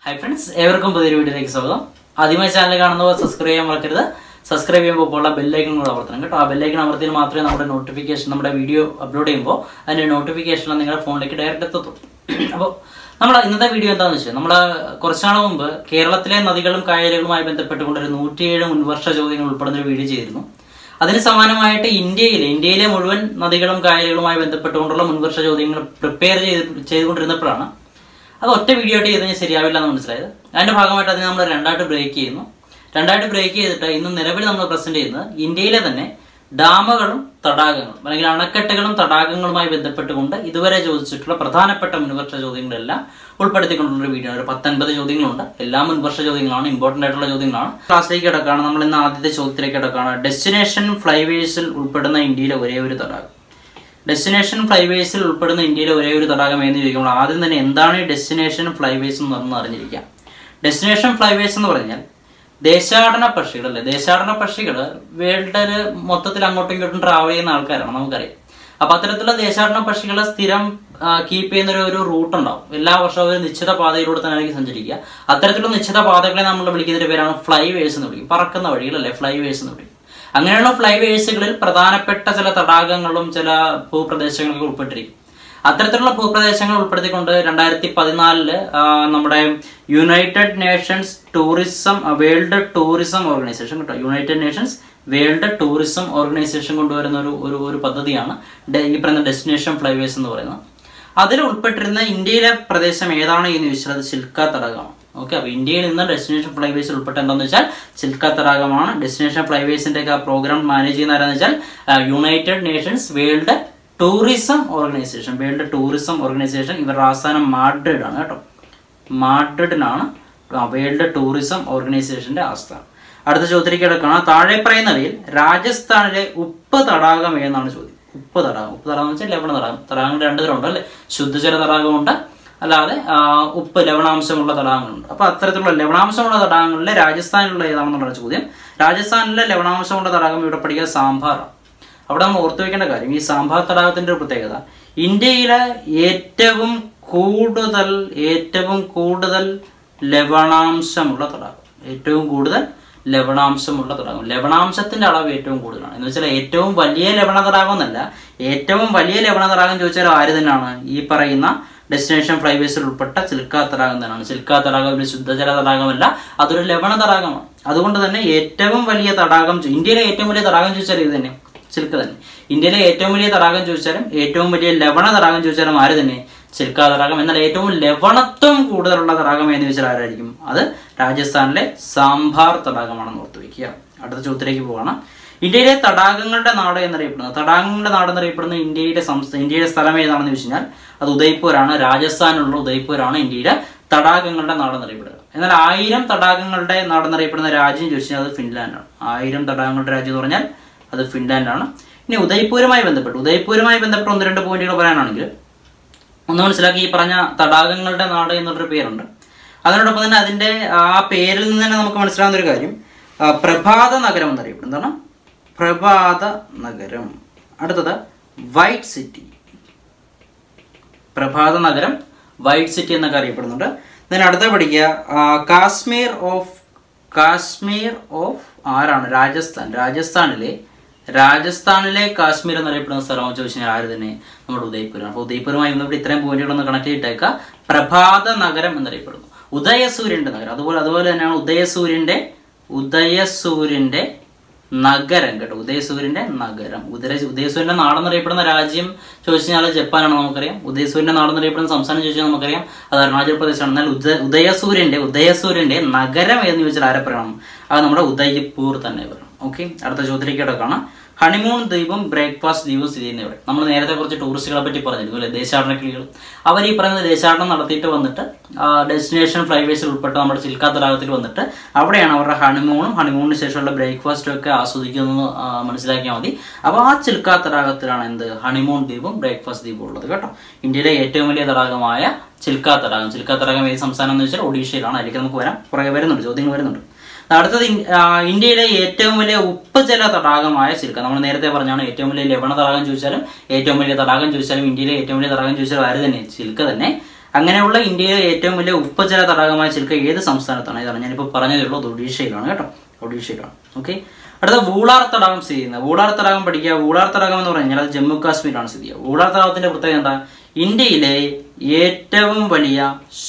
Hi friends ഏവർക്കും പുതിയൊരു വീഡിയോയിലേക്ക് സ്വാഗതം ആദ്യമായി ചാനൽ കാണുന്നവർ സബ്സ്ക്രൈബ് ചെയ്യാൻ മറക്കരുത് സബ്സ്ക്രൈബ് ചെയ്യുമ്പോൾ ഉള്ള ബെല്ലൈക്കൺ കൂടെ അമർത്തണം കേട്ടോ ആ ബെല്ലൈക്കൺ അമർത്തിയാൽ മാത്രമേ നമ്മുടെ നോട്ടിഫിക്കേഷൻ നമ്മുടെ വീഡിയോ അപ്ലോഡ് ചെയ്യുമ്പോൾ അതിന്റെ നോട്ടിഫിക്കേഷൻ നിങ്ങളുടെ ഫോണിലേക്ക് ഡയറക്റ്റ് എത്തത്തുള്ളൂ അപ്പോൾ നമ്മുടെ ഇന്നത്തെ വീഡിയോ എന്താണെന്ന് വെച്ചാൽ നമ്മൾ കുറച്ചാൾ മുമ്പ് കേരളത്തിലെ നദികളും കായലുകളുമായി ബന്ധപ്പെട്ടുകൊണ്ട് ഒരു നൂറ്റിയേഴ് മുൻവർഷ ചോദ്യങ്ങൾ ഉൾപ്പെടുന്ന ഒരു വീഡിയോ ചെയ്തിരുന്നു അതിന് സമാനമായിട്ട് ഇന്ത്യയിലെ ഇന്ത്യയിലെ മുഴുവൻ നദികളും കായലുകളുമായി ബന്ധപ്പെട്ടുകൊണ്ടുള്ള മുൻവർഷ ചോദ്യങ്ങൾ പ്രിപ്പയർ ചെയ്ത് ചെയ്തുകൊണ്ടിരുന്നപ്പോഴാണ് അത് ഒറ്റ വീഡിയോ ആയിട്ട് ചെയ്തതിന് ശരിയാവില്ല എന്ന് മനസ്സിലായത് അതിന്റെ ഭാഗമായിട്ട് അതിനെ നമ്മൾ രണ്ടായിട്ട് ബ്രേക്ക് ചെയ്യുന്നു രണ്ടായിട്ട് ബ്രേക്ക് ചെയ്തിട്ട് ഇന്ന് നിലവിൽ നമ്മൾ പ്രസന്റ് ചെയ്യുന്നത് ഇന്ത്യയിലെ തന്നെ ഡാമുകളും തടാകങ്ങളും അല്ലെങ്കിൽ അണക്കെട്ടുകളും തടാകങ്ങളുമായി ബന്ധപ്പെട്ടുകൊണ്ട് ഇതുവരെ ചോദിച്ചിട്ടുള്ള പ്രധാനപ്പെട്ട മുൻവർഷ ചോദ്യങ്ങളെല്ലാം ഉൾപ്പെടുത്തിക്കൊണ്ടുള്ള ഒരു വീഡിയോ ഒരു പത്തൊൻപത് ചോദ്യങ്ങളുണ്ട് എല്ലാം മുൻവർഷ ചോദ്യങ്ങളാണ് ഇമ്പോർട്ടന്റ് ആയിട്ടുള്ള ചോദ്യങ്ങളാണ് ക്ലാസ്സിലേക്ക് കിടക്കാണ് നമ്മൾ ഇന്ന് ആദ്യത്തെ ചോദ്യത്തിലേക്ക് കിടക്കാണ് ഡെസ്റ്റിനേഷൻ ഫ്ലൈവേസിൽ ഉൾപ്പെടുന്ന ഇന്ത്യയിലെ ഒരേ ഒരു തടാകം ഡെസ്റ്റിനേഷൻ ഫ്ലൈവേസിൽ ഉൾപ്പെടുന്ന ഇന്ത്യയിലെ ഒരേ ഒരു തടാകം എന്ന് ചോദിക്കുമ്പോൾ ആദ്യം തന്നെ എന്താണ് ഈ ഡെസ്റ്റിനേഷൻ ഫ്ലൈവേസ് എന്ന് പറഞ്ഞ് അറിഞ്ഞിരിക്കാം ഡെസ്റ്റിനേഷൻ ഫ്ലൈവേസ് എന്ന് പറഞ്ഞാൽ ദേശാടന പക്ഷികൾ അല്ലെ ദേശാടന പക്ഷികൾ വേൾഡിൽ മൊത്തത്തിൽ അങ്ങോട്ടും ഇങ്ങോട്ടും ട്രാവൽ ചെയ്യുന്ന ആൾക്കാരാണ് നമുക്കറിയാം അപ്പൊ അത്തരത്തിലുള്ള ദേശാടന പക്ഷികളെ സ്ഥിരം കീപ്പ് ചെയ്യുന്ന ഒരു ഒരു റൂട്ട് ഉണ്ടാവും എല്ലാ വർഷവും ഒരു നിശ്ചിത പാതയിലൂടെ തന്നെ ആയിരിക്കും സഞ്ചരിക്കുക അത്തരത്തിലുള്ള നിശ്ചിത പാതകളെ നമ്മൾ വിളിക്കുന്ന പേരാണ് ഫ്ലൈവേഴ്സ് എന്ന് വിളിക്കും പറക്കുന്ന വഴികളല്ലേ ഫ്ലൈവേഴ്സ് എന്ന് വിളിക്കും അങ്ങനെയുള്ള ഫ്ലൈവേഴ്സുകളിൽ പ്രധാനപ്പെട്ട ചില തടാകങ്ങളും ചില ഭൂപ്രദേശങ്ങളൊക്കെ ഉൾപ്പെട്ടിരിക്കും അത്തരത്തിലുള്ള ഭൂപ്രദേശങ്ങൾ ഉൾപ്പെടുത്തിക്കൊണ്ട് രണ്ടായിരത്തി പതിനാലില് നമ്മുടെ United Nations tourism World Tourism Organization കേട്ടോ United Nations World Tourism Organization കൊണ്ടുവരുന്ന ഒരു ഒരു ഒരു പദ്ധതിയാണ് ഡെ- ഈ പറയുന്ന ഡെസ്റ്റിനേഷൻ ഫ്ലൈവേസ് എന്ന് പറയുന്നത് അതിൽ ഉൾപ്പെട്ടിരുന്ന ഇന്ത്യയിലെ പ്രദേശം ഏതാണ് എന്ന് ചോദിച്ചാൽ അത് ചിൽക്ക തടാകമാണ് ഓക്കെ അപ്പൊ ഇന്ത്യയിൽ നിന്ന് ഡെസ്റ്റിനേഷൻ ഫ്ലൈവേസിൽ ഉൾപ്പെട്ട എന്താണെന്ന് വെച്ചാൽ ചിൽക്ക തടാകമാണ് ഡെസ്റ്റിനേഷൻ ഫ്ലൈവേസിന്റെ ഒക്കെ ആ പ്രോഗ്രാം മാനേജ് ചെയ്യുന്ന ആരാന്ന് വെച്ചാൽ United Nations World Tourism Organization World Tourism Organization ഇവരുടെ ആസ്ഥാനം മാഡ്രിഡ് ആണ് കേട്ടോ മാഡ്രിഡിനാണ് വേൾഡ് ടൂറിസം ഓർഗനൈസേഷന്റെ ആസ്ഥാനം അടുത്ത ചോദ്യത്തിലേക്ക് കിടക്കണം താഴെ പറയുന്നവയിൽ രാജസ്ഥാനിലെ ഉപ്പ് തടാകം ഏതെന്നാണ് ചോദ്യം ഉപ്പ് തടാകം ഉപ്പ് തടാകം എന്ന് വെച്ചാൽ ലവണ തടാകം തടാകങ്ങൾ രണ്ട് തരമുണ്ട് അല്ലെ ശുദ്ധജല തടാകമുണ്ട് അല്ലാതെ ആ, ഉപ്പ് ലവണാംശമുള്ള തടാകങ്ങളുണ്ട് അപ്പൊ അത്തരത്തിലുള്ള ലവണാംശമുള്ള തടാകങ്ങളിലെ രാജസ്ഥാനിലുള്ള ഏതാണെന്നുള്ള ചോദ്യം രാജസ്ഥാനിലെ ലവണാംശമുള്ള തടാകം ഇവിടെ പഠിക്കുക സാമ്പാറാണ് അവിടെ നമ്മൾ ഓർത്തു വെക്കേണ്ട കാര്യം ഈ സാമ്പാർ തടാകത്തിന്റെ ഒരു പ്രത്യേകത ഇന്ത്യയിലെ ഏറ്റവും കൂടുതൽ ഏറ്റവും കൂടുതൽ ലവണാംശമുള്ള തടാകം ഏറ്റവും കൂടുതൽ ലവണാംശമുള്ള തടാകം ലവണാംശത്തിന്റെ അളവ് ഏറ്റവും കൂടുതലാണ് എന്ന് വെച്ചാൽ ഏറ്റവും വലിയ ലവണ തടാകം എന്നല്ല ഏറ്റവും വലിയ ലവണ തടാകം ചോദിച്ചാൽ ആര് തന്നെയാണ് ഈ പറയുന്ന ഡെസ്റ്റിനേഷൻ ഫ്ലൈവേസിൽ ഉൾപ്പെട്ട ചിൽക്ക തടാകം തന്നെയാണ് ചിൽക്ക തടാകം ഒരു ശുദ്ധജല തടാകമല്ല അതൊരു ലവണ തടാകമാണ് അതുകൊണ്ട് തന്നെ ഏറ്റവും വലിയ തടാകം ചോ- ഇന്ത്യയിലെ ഏറ്റവും വലിയ തടാകം ചോദിച്ചാൽ ഇത് തന്നെ ചിൽക്ക തന്നെ ഇന്ത്യയിലെ ഏറ്റവും വലിയ തടാകം ചോദിച്ചാലും ഏറ്റവും വലിയ ലവണ തടാകം ചോദിച്ചാലും ആര് തന്നെ ചിൽക്ക തടാകം എന്നാൽ ഏറ്റവും ലവണത്വം കൂടുതലുള്ള തടാകം എന്ന് ചോദിച്ചാൽ ആരായിരിക്കും അത് രാജസ്ഥാനിലെ സാമ്പാർ തടാകമാണെന്ന് ഓർത്തു വയ്ക്കുക അടുത്ത ചോദ്യത്തിലേക്ക് പോവാണ് ഇന്ത്യയിലെ തടാകങ്ങളുടെ നാട് എന്നറിയപ്പെടുന്നത് തടാകങ്ങളുടെ നാട് എന്നറിയപ്പെടുന്ന ഇന്ത്യയുടെ സംസ്ഥാന ഇന്ത്യയുടെ സ്ഥലം ഏതാണെന്ന് ചോദിച്ചു കഴിഞ്ഞാൽ അത് ഉദയ്പൂരാണ് രാജസ്ഥാനിലുള്ള ഉദയ്പൂരാണ് ഇന്ത്യയിലെ തടാകങ്ങളുടെ നാടെന്നറിയപ്പെടുക എന്നാൽ ആയിരം തടാകങ്ങളുടെ നാടെന്നറിയപ്പെടുന്ന രാജ്യം ചോദിച്ചു കഴിഞ്ഞാൽ അത് ഫിൻലാൻഡാണ് ആയിരം തടാകങ്ങളുടെ രാജ്യം എന്ന് പറഞ്ഞാൽ അത് ഫിൻലാൻഡാണ് ഇനി ഉദയ്പൂരുമായി ബന്ധപ്പെട്ട് ഉദയ്പൂരുമായി ബന്ധപ്പെട്ട് ഒന്ന് രണ്ട് പോയിന്റുകൾ പറയാനാണെങ്കിൽ ഒന്ന് മനസ്സിലാക്കി ഈ പറഞ്ഞ തടാകങ്ങളുടെ നാട് എന്നുള്ളൊരു പേരുണ്ട് അതിനോടൊപ്പം തന്നെ അതിന്റെ ആ പേരിൽ നിന്ന് തന്നെ നമുക്ക് മനസ്സിലാവുന്ന ഒരു കാര്യം ആ, പ്രഭാത നഗരം എന്നറിയപ്പെടും എന്താണ് പ്രഭാത നഗരം അടുത്തത് വൈറ്റ് സിറ്റി പ്രഭാത നഗരം വൈറ്റ് സിറ്റി എന്നൊക്കെ അറിയപ്പെടുന്നുണ്ട് then അടുത്ത പഠിക്കുക ആ, കാശ്മീർ ഓഫ് കാശ്മീർ ഓഫ് ആരാണ് രാജസ്ഥാൻ രാജസ്ഥാനിലെ രാജസ്ഥാനിലെ കാശ്മീർ എന്നറിയപ്പെടുന്ന സ്ഥലം ചോദിച്ചു കഴിഞ്ഞാൽ ആര് തന്നെ നമ്മുടെ ഉദയ്പൂരാണ് അപ്പോൾ ഉദയ്പൂരുമായി ബന്ധപ്പെട്ട് ഇത്രയും പോയിന്റുകളൊന്ന് കണക്ട് ചെയ്തിട്ടേക്കുക പ്രഭാത നഗരം എന്നറിയപ്പെടുന്നു ഉദയസൂര്യന്റെ നഗരം അതുപോലെ അതുപോലെ തന്നെയാണ് ഉദയസൂര്യന്റെ ഉദയസൂര്യന്റെ നഗരം കേട്ടോ ഉദയസൂര്യന്റെ നഗരം ഉദയ ഉദയസൂര്യന്റെ നാടെന്നറിയപ്പെടുന്ന രാജ്യം ചോദിച്ചു കഴിഞ്ഞാൽ ജപ്പാനാണ് നമുക്കറിയാം ഉദയസൂര്യന്റെ നാടെന്നറിയപ്പെടുന്ന സംസ്ഥാനം ചോദിച്ചാൽ നമുക്കറിയാം അത് അരുണാചൽ പ്രദേശാണ് എന്നാൽ ഉദ ഉദയസൂര്യന്റെ ഉദയസൂര്യന്റെ നഗരം എന്ന് ചോദിച്ചാൽ ആരെ പറയണം അത് നമ്മുടെ ഉദയ്പൂർ തന്നെ പറയണം ഓക്കെ അടുത്ത ചോദ്യത്തിലേക്ക് കിടക്കാണ് ഹണിമൂൺ ദ്വീപും ബ്രേക്ക്ഫാസ്റ്റ് ദ്വീപും സ്ഥിതി ചെയ്യുന്ന ഇവിടെ നമ്മൾ നേരത്തെ കുറച്ച് ടൂറിസ്റ്റുകളെ പറ്റി പറഞ്ഞിരുന്നു അല്ലെ ദേശാടന കിളികൾ അവർ ഈ പറയുന്ന ദേശാടനം നടത്തിയിട്ട് വന്നിട്ട് ഡെസ്റ്റിനേഷൻ ഫ്ലൈവേസിൽ ഉൾപ്പെട്ട നമ്മുടെ ചിൽക്ക തടാകത്തിൽ വന്നിട്ട് അവിടെയാണ് അവരുടെ ഹണിമൂണും ഹണിമൂണിന് ശേഷമുള്ള ബ്രേക്ക്ഫാസ്റ്റും ഒക്കെ ആസ്വദിക്കുന്നത് ആ, മനസ്സിലാക്കിയാൽ മതി അപ്പോൾ ആ ചിൽക്ക തടാകത്തിലാണ് എന്ത് ഹണിമൂൺ ദ്വീപും ബ്രേക്ക്ഫാസ്റ്റ് ദ്വീപും ഉള്ളത് കേട്ടോ ഇന്ത്യയിലെ ഏറ്റവും വലിയ തടാകമായ ചിൽക്ക തടാകം ചിൽക്ക തടാകം ഏത് സംസ്ഥാനം എന്ന് വെച്ചാൽ ഒഡീഷയിലാണ് അതിലേക്ക് നമുക്ക് വരാം കുറേ വരുന്നുണ്ട് ചോദ്യങ്ങൾ വരുന്നുണ്ട് അടുത്തത് ഇൻ- ആ, ഇന്ത്യയിലെ ഏറ്റവും വലിയ ഉപ്പ് ജല തടാകമായ ചിൽക്ക നമ്മൾ നേരത്തെ പറഞ്ഞാണ് ഏറ്റവും വലിയ ലവണ തടാകം ചോദിച്ചാലും ഏറ്റവും വലിയ തടാകം ചോദിച്ചാലും ഇന്ത്യയിലെ ഏറ്റവും വലിയ തടാകം ചോദിച്ചാലും ആര് തന്നെ ചിൽക്ക തന്നെ അങ്ങനെയുള്ള ഇന്ത്യയിലെ ഏറ്റവും വലിയ ഉപ്പജല തടാകമായ ചിൽക്ക ഏത് സംസ്ഥാനത്താണ് ഇതാണ് ഞാനിപ്പോൾ പറഞ്ഞതേ ഉള്ളൂ അത് ഒഡീഷയിലാണ് കേട്ടോ ഒഡീഷയിലാണ് ഓക്കെ അടുത്ത വൂളാർ തടാകം സ്ഥിതി ചെയ്യുന്നത് വൂളാർ തടാകം പഠിക്കുക വൂളാർ തടാകം എന്ന് പറഞ്ഞാൽ അത് ജമ്മു കാശ്മീരാണ് സ്ഥിതി ചെയ്യുക വൂളാർ തടാകത്തിന്റെ പ്രത്യേകത എന്താ ഇന്ത്യയിലെ ഏറ്റവും വലിയ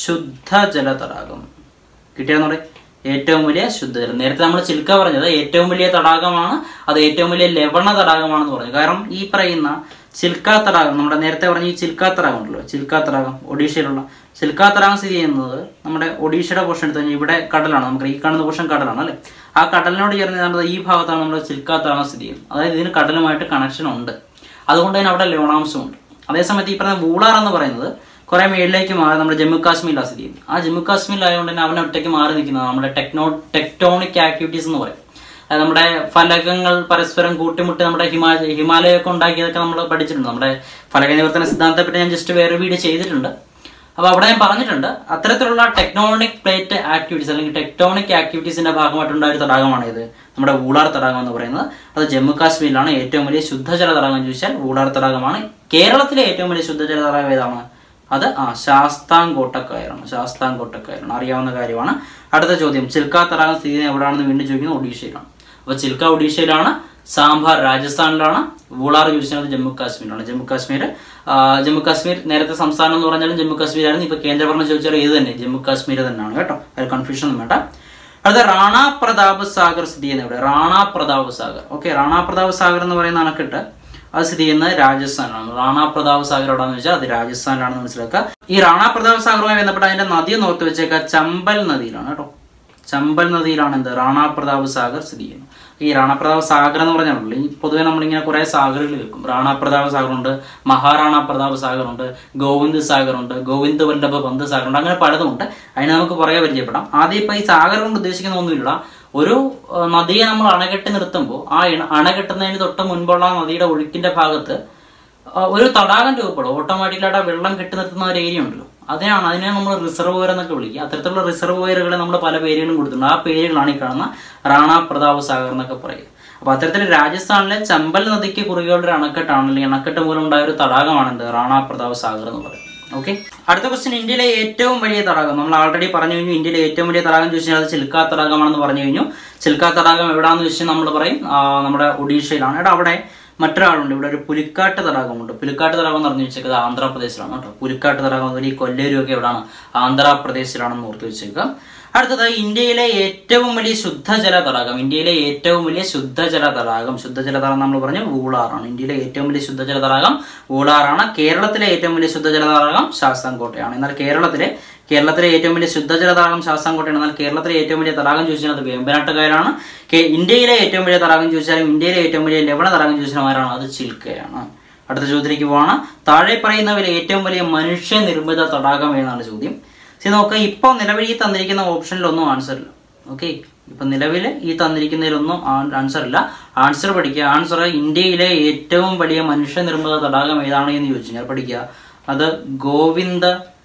ശുദ്ധജല തടാകം കിട്ടിയെന്ന് പറയും ഏറ്റവും വലിയ ശുദ്ധജലം നേരത്തെ നമ്മൾ ചിൽക്ക പറഞ്ഞത് ഏറ്റവും വലിയ തടാകമാണ് അത് ഏറ്റവും വലിയ ലവണ തടാകമാണെന്ന് പറഞ്ഞു കാരണം ഈ പറയുന്ന ചിൽക്ക തടാകം നമ്മുടെ നേരത്തെ പറഞ്ഞ ഈ ചിൽക്ക തടാകം ഉണ്ടല്ലോ ചിൽക്ക തടാകം ഒഡീഷയിലുള്ള ചിൽക്ക തടാകം സ്ഥിതി ചെയ്യുന്നത് നമ്മുടെ ഒഡീഷയുടെ പോർഷൻ എടുത്ത് കഴിഞ്ഞാൽ ഇവിടെ കടലാണ് നമുക്ക് ഈ കാണുന്ന പോർഷൻ കടലാണ് അല്ലേ ആ കടലിനോട് ചേർന്ന് നമ്മുടെ ഈ ഭാഗത്താണ് നമ്മുടെ ചിൽക്ക തടാകം സ്ഥിതി ചെയ്യുന്നത് അതായത് ഇതിന് കടലുമായിട്ട് കണക്ഷൻ ഉണ്ട് അതുകൊണ്ട് തന്നെ അവിടെ ലവണാംശമുണ്ട് അതേസമയത്ത് ഈ പറഞ്ഞ വൂളാർ എന്ന് പറയുന്നത് കുറെ മേളിലേക്ക് മാറി നമ്മുടെ ജമ്മു കാശ്മീരിലാണ് സ്ഥിതി ചെയ്യുന്നത് ആ ജമ്മു കാശ്മീരിലായതുകൊണ്ട് തന്നെ അവൻ ഒറ്റയ്ക്ക് മാറി നിൽക്കുന്നത് നമ്മുടെ ടെക്നോ ടെക്ടോണിക് ആക്ടിവിറ്റീസ് എന്ന് പറയും അത് നമ്മുടെ ഫലകങ്ങൾ പരസ്പരം കൂട്ടിമുട്ടി നമ്മുടെ ഹിമാ ഹിമാലയമൊക്കെ ഉണ്ടാക്കിയതൊക്കെ നമ്മൾ പഠിച്ചിട്ടുണ്ട് നമ്മുടെ ഫലക നിവർത്തന സിദ്ധാന്തത്തെ പറ്റി ഞാൻ ജസ്റ്റ് വേറെ വീഡിയോ ചെയ്തിട്ടുണ്ട് അപ്പോൾ അവിടെ ഞാൻ പറഞ്ഞിട്ടുണ്ട് അത്തരത്തിലുള്ള ടെക്നോണിക് പ്ലേറ്റ് ആക്ടിവിറ്റീസ് അല്ലെങ്കിൽ ടെക്ടോണിക് ആക്ടിവിറ്റീസിന്റെ ഭാഗമായിട്ടുണ്ടായ ഒരു തടാകമാണ് ഇത് നമ്മുടെ ഊളാർ തടാകം എന്ന് പറയുന്നത് അത് ജമ്മു കാശ്മീരിലാണ് ഏറ്റവും വലിയ ശുദ്ധജല തടാകം എന്ന് ചോദിച്ചാൽ ഊളാർ തടാകമാണ് കേരളത്തിലെ ഏറ്റവും വലിയ ശുദ്ധജല തടാകം ഏതാണ് അത് ആ ശാസ്താംകോട്ടക്കായലാണ് ശാസ്താംകോട്ടക്കായലാണ് അറിയാവുന്ന കാര്യമാണ് അടുത്ത ചോദ്യം ചിൽക്ക തടാകം സ്ഥിതി ചെയ്യുന്നത് എവിടെയാണെന്ന് വീണ്ടും ചോദിക്കുന്നത് ഒഡീഷയിലാണ് അപ്പോൾ ചിൽക്ക ഒഡീഷയിലാണ് സാംഭാർ രാജസ്ഥാനിലാണ് വൂളാർ ചോദിച്ചത് ജമ്മു കാശ്മീരിലാണ് ജമ്മു കാശ്മീർ ആ, ജമ്മു കാശ്മീർ നേരത്തെ സംസ്ഥാനം എന്ന് പറഞ്ഞാലും ജമ്മു കാശ്മീരായിരുന്നു ഇപ്പൊ കേന്ദ്രഭരണം ചോദിച്ചാലും ഏത് തന്നെ ജമ്മു കാശ്മീർ തന്നെയാണ് കേട്ടോ അതിൽ കൺഫ്യൂഷൻ ഒന്നും വേണ്ട അടുത്ത റാണാ പ്രതാപ് സാഗർ സ്ഥിതി ചെയ്യുന്ന ഇവിടെ റാണാ പ്രതാപ് സാഗർ ഓക്കെ റാണാ പ്രതാപ് സാഗർ എന്ന് പറയുന്ന അണക്കെട്ട് അത് സ്ഥിതി ചെയ്യുന്നത് രാജസ്ഥാനിലാണ് റാണാ പ്രതാപ് സാഗർ എവിടെയാണെന്ന് വെച്ചാൽ അത് രാജസ്ഥാനിലാണെന്ന് മനസ്സിലാക്കുക ഈ റാണാ പ്രതാപ് സാഗറുമായി ബന്ധപ്പെട്ട അതിന്റെ നദി എന്ന് ഓർത്ത് വെച്ചേക്കുക ചമ്പൽ നദിയിലാണ് കേട്ടോ ചമ്പൽ നദിയിലാണ് എന്ത് റാണാ പ്രതാപ് സാഗർ സ്ഥിതി ചെയ്യുന്നത് ഈ റാണാ പ്രതാപ് സാഗർ എന്ന് പറഞ്ഞാൽ ഈ പൊതുവെ നമ്മളിങ്ങനെ കുറെ സാഗറുകൾ കേൾക്കും റാണാ പ്രതാപ് സാഗർ ഉണ്ട് മഹാറാണാ പ്രതാപ് സാഗർ ഉണ്ട് ഗോവിന്ദ് സാഗർ ഉണ്ട് ഗോവിന്ദ് വല്ലഭ പന്ത് സാഗർ ഉണ്ട് അങ്ങനെ പലതുമുണ്ട് അതിനെ നമുക്ക് പുറകെ പരിചയപ്പെടാം ആദ്യം ഇപ്പൊ ഈ സാഗർ കൊണ്ട് ഉദ്ദേശിക്കുന്ന ഒന്നുമില്ല ഒരു ആ, നദിയെ നമ്മൾ അണകെട്ടി നിർത്തുമ്പോൾ ആ ഇണ- അണകെട്ടുന്നതിന് തൊട്ട് മുൻപുള്ള ആ നദിയുടെ ഒഴുക്കിന്റെ ഭാഗത്ത് ആ, ഒരു തടാകം രൂപപ്പെടും ഓട്ടോമാറ്റിക്കലായിട്ട് ആ വെള്ളം കെട്ടി നിർത്തുന്ന ഒരു ഏരിയ ഉണ്ടല്ലോ അതിനാണ് അതിനെ നമ്മൾ റിസർവോയർ എന്നൊക്കെ വിളിക്കുക അത്തരത്തിലുള്ള റിസർവോയറുകളെ നമ്മൾ പല പേരുകളും കൊടുത്തിട്ടുണ്ട് ആ പേരുകളാണ് ഈ കാണുന്ന റാണാ പ്രതാപ് സാഗർ എന്നൊക്കെ പറയുക അപ്പൊ അത്തരത്തിൽ രാജസ്ഥാനിലെ ചമ്പൽ നദിക്ക് കുറുകെയുള്ള ഒരു അണക്കെട്ടാണ് അല്ലെങ്കിൽ അണക്കെട്ട് മൂലം ഉണ്ടായ ഒരു തടാകമാണ് എന്ത് റാണാ പ്രതാപ് സാഗർ എന്ന് പറയുന്നത് ഓക്കെ അടുത്ത ക്വസ്റ്റ്യൻ ഇന്ത്യയിലെ ഏറ്റവും വലിയ തടാകം നമ്മൾ ആൾറെഡി പറഞ്ഞു കഴിഞ്ഞു ഇന്ത്യയിലെ ഏറ്റവും വലിയ തടാകം ചോദിച്ചാൽ അത് ചിൽക്ക തടാകമാണെന്ന് പറഞ്ഞു കഴിഞ്ഞു ചിൽക്ക തടാകം എവിടാന്ന് ചോദിച്ചാൽ നമ്മൾ പറയും ആ, നമ്മുടെ ഒഡീഷയിലാണ് എടാ അവിടെ മറ്റൊരാളുണ്ട് ഇവിടെ ഒരു പുലിക്കാട്ട് തടാകമുണ്ട് പുലിക്കാട്ട് തടാകം എന്ന് പറഞ്ഞു വെച്ചേക്കുന്നത് ആന്ധ്രാപ്രദേശിലാണ് കേട്ടോ പുലിക്കാട്ട് തടാകം അതുപോലെ ഈ കൊല്ലേരും ഒക്കെ എവിടെയാണ് ആന്ധ്രാപ്രദേശിലാണെന്ന് ഓർത്ത് വെച്ചേക്കുക അടുത്തത് ഇന്ത്യയിലെ ഏറ്റവും വലിയ ശുദ്ധജല തടാകം ഇന്ത്യയിലെ ഏറ്റവും വലിയ ശുദ്ധജല തടാകം ശുദ്ധജല തടാകം നമ്മൾ പറഞ്ഞു വൂളാറാണ് ഇന്ത്യയിലെ ഏറ്റവും വലിയ ശുദ്ധജല തടാകം വൂളാറാണ് കേരളത്തിലെ ഏറ്റവും വലിയ ശുദ്ധജല തടാകം ശാസ്താംകോട്ടയാണ് എന്നാൽ കേരളത്തിലെ കേരളത്തിലെ ഏറ്റവും വലിയ ശുദ്ധജല തടാകം ശാസ്താംകോട്ടയാണ് എന്നാൽ കേരളത്തിലെ ഏറ്റവും വലിയ തടാകം ചോദിച്ചാൽ അത് വേമ്പനാട്ടുകായലാണ് കേ- ഇന്ത്യയിലെ ഏറ്റവും വലിയ തടാകം ചോദിച്ചാലും ഇന്ത്യയിലെ ഏറ്റവും വലിയ ലവണ തടാകം ചോദിച്ചാലും ആരാണ് അത് ചിൽക്കയാണ് അടുത്ത ചോദ്യത്തിലേക്ക് പോവാണ് താഴെ പറയുന്നവരിൽ ഏറ്റവും വലിയ മനുഷ്യനിർമ്മിത തടാകം ഏതാണ് ചോദ്യം ശരി നോക്കുക ഇപ്പോൾ നിലവിൽ ഈ തന്നിരിക്കുന്ന ഓപ്ഷനിലൊന്നും ആൻസർ ഇല്ല ഓക്കെ ഇപ്പൊ നിലവിൽ ഈ തന്നിരിക്കുന്നതിലൊന്നും ആൻസർ ഇല്ല ആൻസർ പഠിക്കുക ആൻസർ ഇന്ത്യയിലെ ഏറ്റവും വലിയ മനുഷ്യനിർമ്മിത തടാകം ഏതാണ് എന്ന് ചോദിച്ചു ഞാൻ പഠിക്കുക അത് ഗോവിന്ദ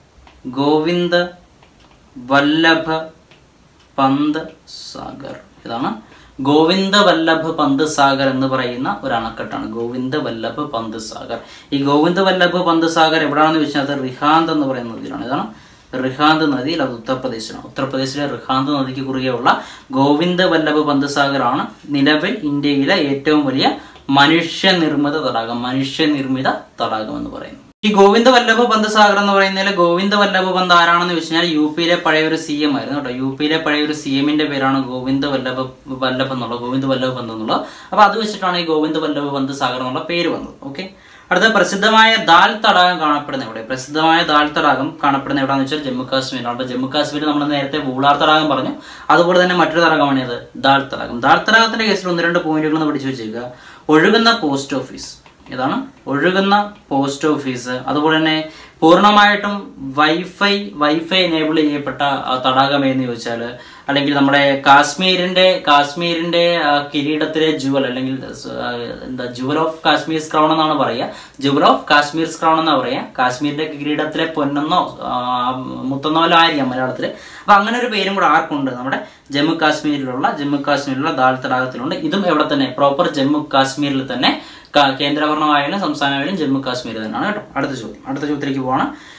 ഗോവിന്ദ വല്ലഭ പന്ത് സാഗർ ഇതാണ് ഗോവിന്ദ വല്ലഭ പന്ത് സാഗർ എന്ന് പറയുന്ന ഒരു അണക്കെട്ടാണ് ഗോവിന്ദ വല്ലഭ പന്ത് സാഗർ ഈ ഗോവിന്ദ വല്ലഭ പന്ത് സാഗർ എവിടെയാണെന്ന് ചോദിച്ചാൽ അത് റിഹാന്ത് എന്ന് പറയുന്ന നദിയിലാണ് ഇതാണ് റിഹാന്ത് നദിയിൽ അത് ഉത്തർപ്രദേശിലാണ് ഉത്തർപ്രദേശിലെ റിഹാന്ത് നദിക്ക് കുറുകെയുള്ള ഗോവിന്ദ വല്ലഭ പന്ത് സാഗർ ആണ് നിലവിൽ ഇന്ത്യയിലെ ഏറ്റവും വലിയ മനുഷ്യനിർമ്മിത തടാകം മനുഷ്യനിർമ്മിത തടാകം എന്ന് പറയുന്നത് ഈ ഗോവിന്ദ വല്ലഭ പന്ത് സാഗർ എന്ന് പറയുന്നതിൽ ഗോവിന്ദ വല്ലഭ പന്ത് ആരാണെന്ന് വെച്ച് കഴിഞ്ഞാൽ യു പിയിലെ പഴയ ഒരു സി എം ആയിരുന്നു കേട്ടോ യു പിയിലെ പഴയ ഒരു സി എമ്മിന്റെ പേരാണ് ഗോവിന്ദ വല്ലഭ വല്ലഭ എന്നുള്ള ഗോവിന്ദ വല്ലഭ പന്ത് എന്നുള്ളത് അപ്പൊ അത് വെച്ചിട്ടാണ് ഈ ഗോവിന്ദ വല്ലഭ പന്ത് സാഗർ എന്നുള്ള പേര് വന്നത് ഓക്കെ അടുത്ത പ്രസിദ്ധമായ ദാൽ തടാകം കാണപ്പെടുന്ന എവിടെ പ്രസിദ്ധമായ ദാൽ തടാകം കാണപ്പെടുന്ന എവിടെയാണെന്ന് വെച്ചാൽ ജമ്മു കാശ്മീരാണ് അപ്പോൾ ജമ്മു കാശ്മീർ നമ്മൾ നേരത്തെ വൂളാർ തടാകം പറഞ്ഞു അതുപോലെ തന്നെ മറ്റൊരു തടാകമാണ് ഇത് ദാൽ തടാകം ദാൽ തടാകത്തിന്റെ കേസിൽ ഒന്ന് രണ്ട് പോയിന്റുകൾ ഒന്ന് പഠിച്ചു വെച്ചേക്കുക ഒഴുകുന്ന പോസ്റ്റ് ഓഫീസ് ഇതാണ് ഒഴുകുന്ന പോസ്റ്റ് ഓഫീസ് അതുപോലെ തന്നെ പൂർണ്ണമായിട്ടും വൈഫൈ വൈഫൈ എനേബിൾ ചെയ്യപ്പെട്ട ആ, തടാകം എന്ന് ചോദിച്ചാൽ അല്ലെങ്കിൽ നമ്മുടെ കാശ്മീരിന്റെ കാശ്മീരിന്റെ ആ, കിരീടത്തിലെ ജുവൽ അല്ലെങ്കിൽ സ്- ആ, എന്താ ജുവൽ ഓഫ് കാശ്മീർ ക്രൗൺ എന്നാണ് പറയുക ജുവൽ ഓഫ് കാശ്മീർ ക്രൗൺ എന്നാ പറയുക കാശ്മീരിന്റെ കിരീടത്തിലെ പൊന്നെന്നോ ആ, മുത്തെന്നോലോ ആയിരിക്കാം മലയാളത്തിൽ അപ്പൊ അങ്ങനെ ഒരു പേരും കൂടെ ആർക്കുണ്ട് നമ്മുടെ ജമ്മു കാശ്മീരിലുള്ള ജമ്മു കാശ്മീരിലുള്ള ദാൽ തടാകത്തിലുണ്ട് ഇതും എവിടെ തന്നെ പ്രോപ്പർ ജമ്മു കാശ്മീരിൽ തന്നെ ക- കേന്ദ്രഭരണമായാലും സംസ്ഥാനമായാലും ജമ്മു കാശ്മീർ തന്നെയാണ് കേട്ടോ അടുത്ത ചോദ്യം അടുത്ത ചോദ്യത്തിലേക്ക് പോവാണ്